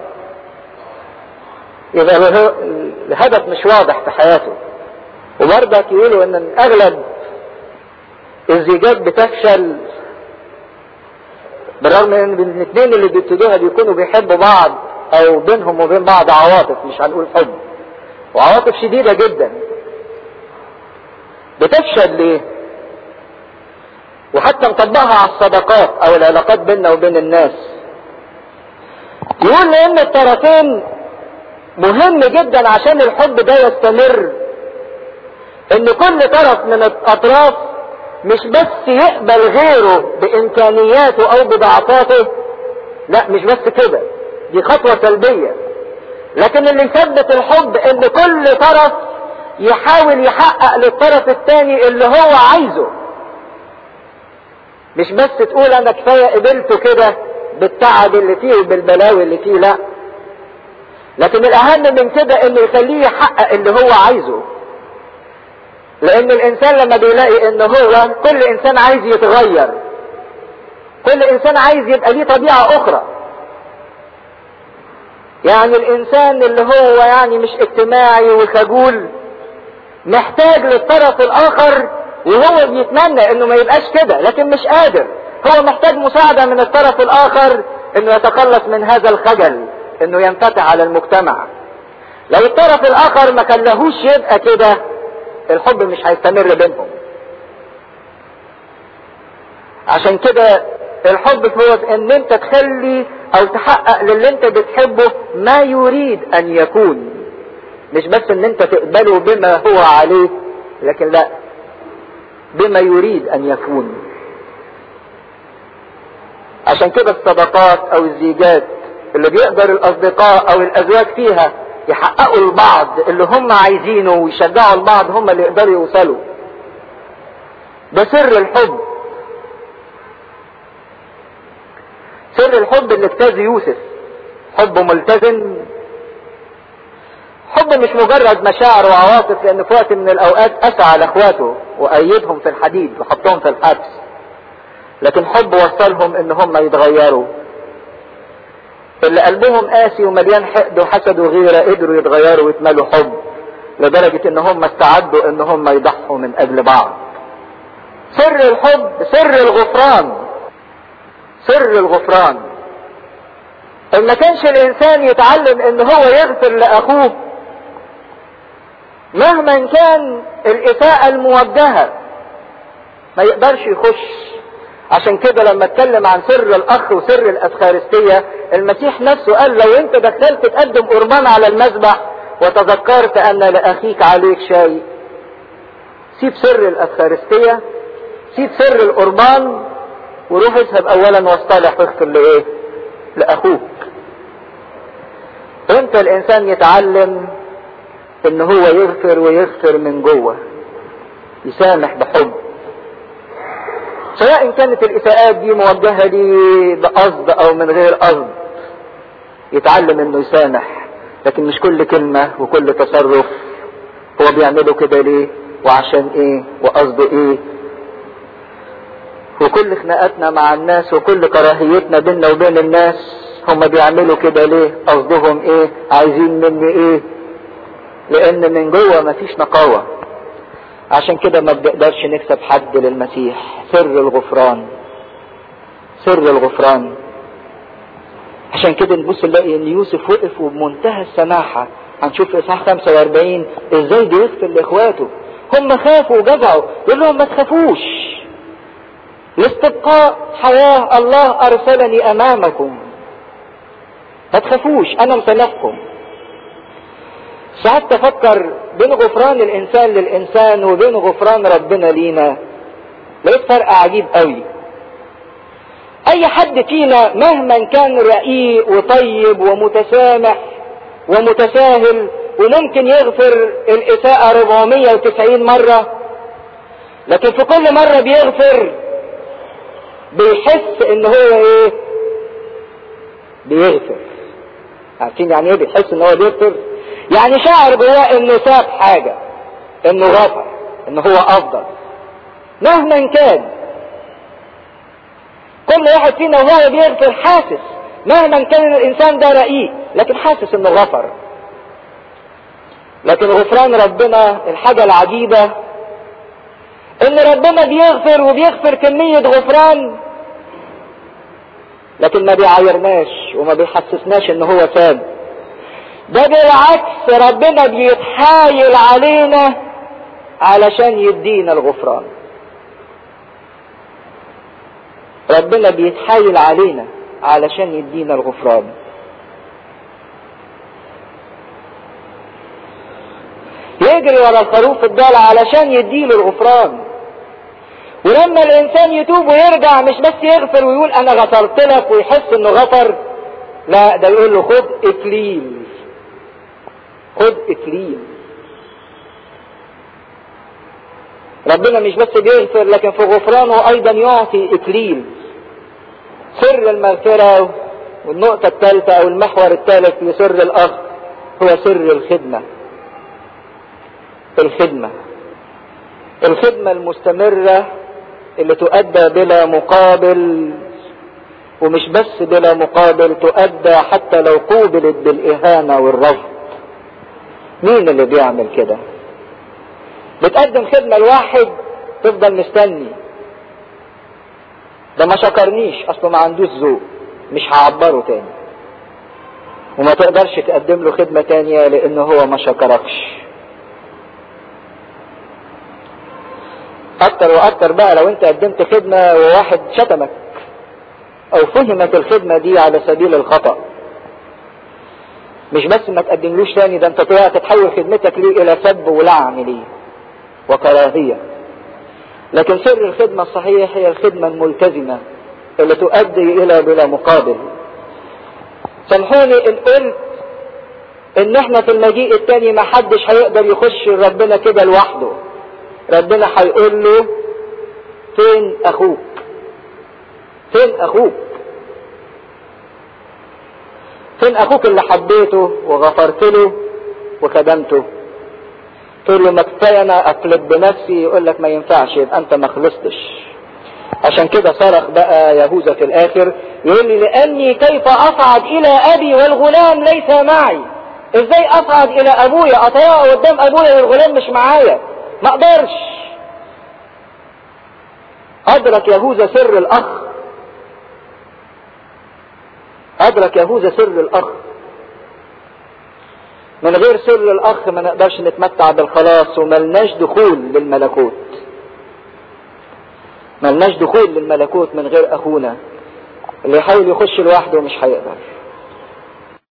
يبقى الهدف مش واضح في حياته وبرضك يقولوا ان اغلب الزيجات بتفشل بالرغم ان الاثنين اللي بيبتدوها بيكونوا بيحبوا بعض او بينهم وبين بعض عواطف مش هنقول حب وعواطف شديدة جدا بتفشل ليه وحتى نطبقها على الصداقات او العلاقات بيننا وبين الناس يقول لان الطرفين مهم جدا عشان الحب ده يستمر ان كل طرف من الاطراف مش بس يقبل غيره بامكانياته او بضعفاته لا مش بس كده دي خطوة سلبية لكن اللي يثبت الحب ان كل طرف يحاول يحقق للطرف الثاني اللي هو عايزه مش بس تقول انا كفاية قبلته كده بالتعب اللي فيه وبالبلاوي اللي فيه لا لكن الاهم من كده انه يخليه يحقق اللي هو عايزه لان الانسان لما بيلاقي ان هو كل انسان عايز يتغير كل انسان عايز يبقى ليه طبيعة اخرى يعني الانسان اللي هو يعني مش اجتماعي وخجول محتاج للطرف الاخر وهو بيتمنى انه ما يبقاش كده لكن مش قادر هو محتاج مساعدة من الطرف الاخر انه يتخلص من هذا الخجل انه ينفتح على المجتمع لو الطرف الاخر ما كلهوش يبقى كده الحب مش هيستمر بينهم عشان كده الحب هو ان انت تخلي او تحقق للي انت بتحبه ما يريد ان يكون مش بس ان انت تقبله بما هو عليه لكن لا بما يريد ان يكون عشان كده الصداقات او الزيجات اللي بيقدر الاصدقاء او الازواج فيها يحققوا البعض اللي هم عايزينه ويشجعوا البعض هم اللي يقدروا يوصلوا ده سر الحب سر الحب اللي اجتاز يوسف حب ملتزم حب مش مجرد مشاعر وعواطف لان في وقت من الاوقات اسعى على اخواته وايدهم في الحديد وحطهم في الحبس لكن حب وصلهم ان هم يتغيروا اللي قلبهم قاسي ومليان حقد وحسد وغيرة قدروا يتغيروا ويتملوا حب لدرجة ان هم استعدوا ان هم يضحوا من اجل بعض سر الحب سر الغفران سر الغفران ان ما كانش الانسان يتعلم ان هو يغفر لاخوه مهما كان الاساءة الموجهة ما يقدرش يخش عشان كده لما اتكلم عن سر الاخ وسر الافخارستية المسيح نفسه قال لو انت دخلت تقدم قربان على المذبح وتذكرت ان لاخيك عليك شيء سيب سر الافخارستية سيب سر القربان وروح اذهب اولا واصطلح واغفر لايه لاخوك امتى الانسان يتعلم ان هو يغفر ويغفر من جوه يسامح بحب سواء كانت الاساءات دي موجهه لي بقصد او من غير قصد يتعلم انه يسامح لكن مش كل كلمه وكل تصرف هو بيعمله كده ليه وعشان ايه وقصده ايه وكل خناقاتنا مع الناس وكل كراهيتنا بيننا وبين الناس هم بيعملوا كده ليه قصدهم ايه عايزين مني ايه لان من جوه مفيش نقاوة عشان كده ما بنقدرش نكسب حد للمسيح سر الغفران سر الغفران عشان كده نبص نلاقي ان يوسف وقف وبمنتهى السماحة هنشوف في اصحاح 45 ازاي بيغفر لاخواته هم خافوا وجزعوا يقول لهم ما تخافوش لاستبقاء حياة الله ارسلني امامكم ما تخافوش انا مسامحكم ساعات تفكر بين غفران الانسان للانسان وبين غفران ربنا لينا لقيت فرق عجيب قوي اي حد فينا مهما كان رقيق وطيب ومتسامح ومتساهل وممكن يغفر الاساءة 490 مرة لكن في كل مرة بيغفر بيحس ان هو ايه بيغفر عارفين يعني ايه بيحس ان هو بيغفر يعني شاعر جواه انه ساب حاجة انه غفر انه هو افضل مهما كان كل واحد فينا وهو بيغفر حاسس مهما كان الانسان ده رقيق لكن حاسس انه غفر لكن غفران ربنا الحاجة العجيبة ان ربنا بيغفر وبيغفر كمية غفران لكن ما بيعايرناش وما بيحسسناش ان هو ساب ده بالعكس ربنا بيتحايل علينا علشان يدينا الغفران ربنا بيتحايل علينا علشان يدينا الغفران يجري ورا الخروف الضال علشان يديله الغفران ولما الانسان يتوب ويرجع مش بس يغفر ويقول انا غفرت لك ويحس انه غفر لا ده يقول له خد اكليل خد اكليل ربنا مش بس بيغفر لكن في غفرانه ايضا يعطي اكليل سر المغفرة والنقطة الثالثة او المحور الثالث لسر الاخ هو سر الخدمة الخدمة الخدمة المستمرة اللي تؤدى بلا مقابل ومش بس بلا مقابل تؤدى حتى لو قوبلت بالاهانة والرفض مين اللي بيعمل كده بتقدم خدمة لواحد تفضل مستني ده ما شكرنيش اصله ما عندوش ذوق مش هعبره تاني وما تقدرش تقدم له خدمة تانية لان هو ما شكركش اكتر واكتر بقى لو انت قدمت خدمة وواحد شتمك او فهمت الخدمة دي على سبيل الخطأ مش بس ما تقدملوش تاني ده انت تتحول خدمتك ليه الى سب ولعن ليه وكراهية لكن سر الخدمة الصحيح هي الخدمة الملتزمة اللي تؤدي الى بلا مقابل سامحوني ان قلت ان احنا في المجيء التاني ما حدش هيقدر يخش ربنا كده لوحده ربنا هيقول له فين اخوك فين اخوك فين اخوك اللي حبيته وغفرت له وخدمته تقول له ما كفايه انا اقلب بنفسي يقول لك ما ينفعش يبقى انت ما خلصتش عشان كده صرخ بقى يهوذا في الاخر يقول لي لاني كيف اصعد الى ابي والغلام ليس معي ازاي اصعد الى ابويا اطيع قدام ابويا والغلام مش معايا ما اقدرش ادرك يهوذا سر الاخ ادرك يهوذا سر الاخ من غير سر الاخ ما نقدرش نتمتع بالخلاص وملناش دخول للملكوت ملناش دخول للملكوت من غير اخونا اللي يحاول يخش لوحده مش هيقدر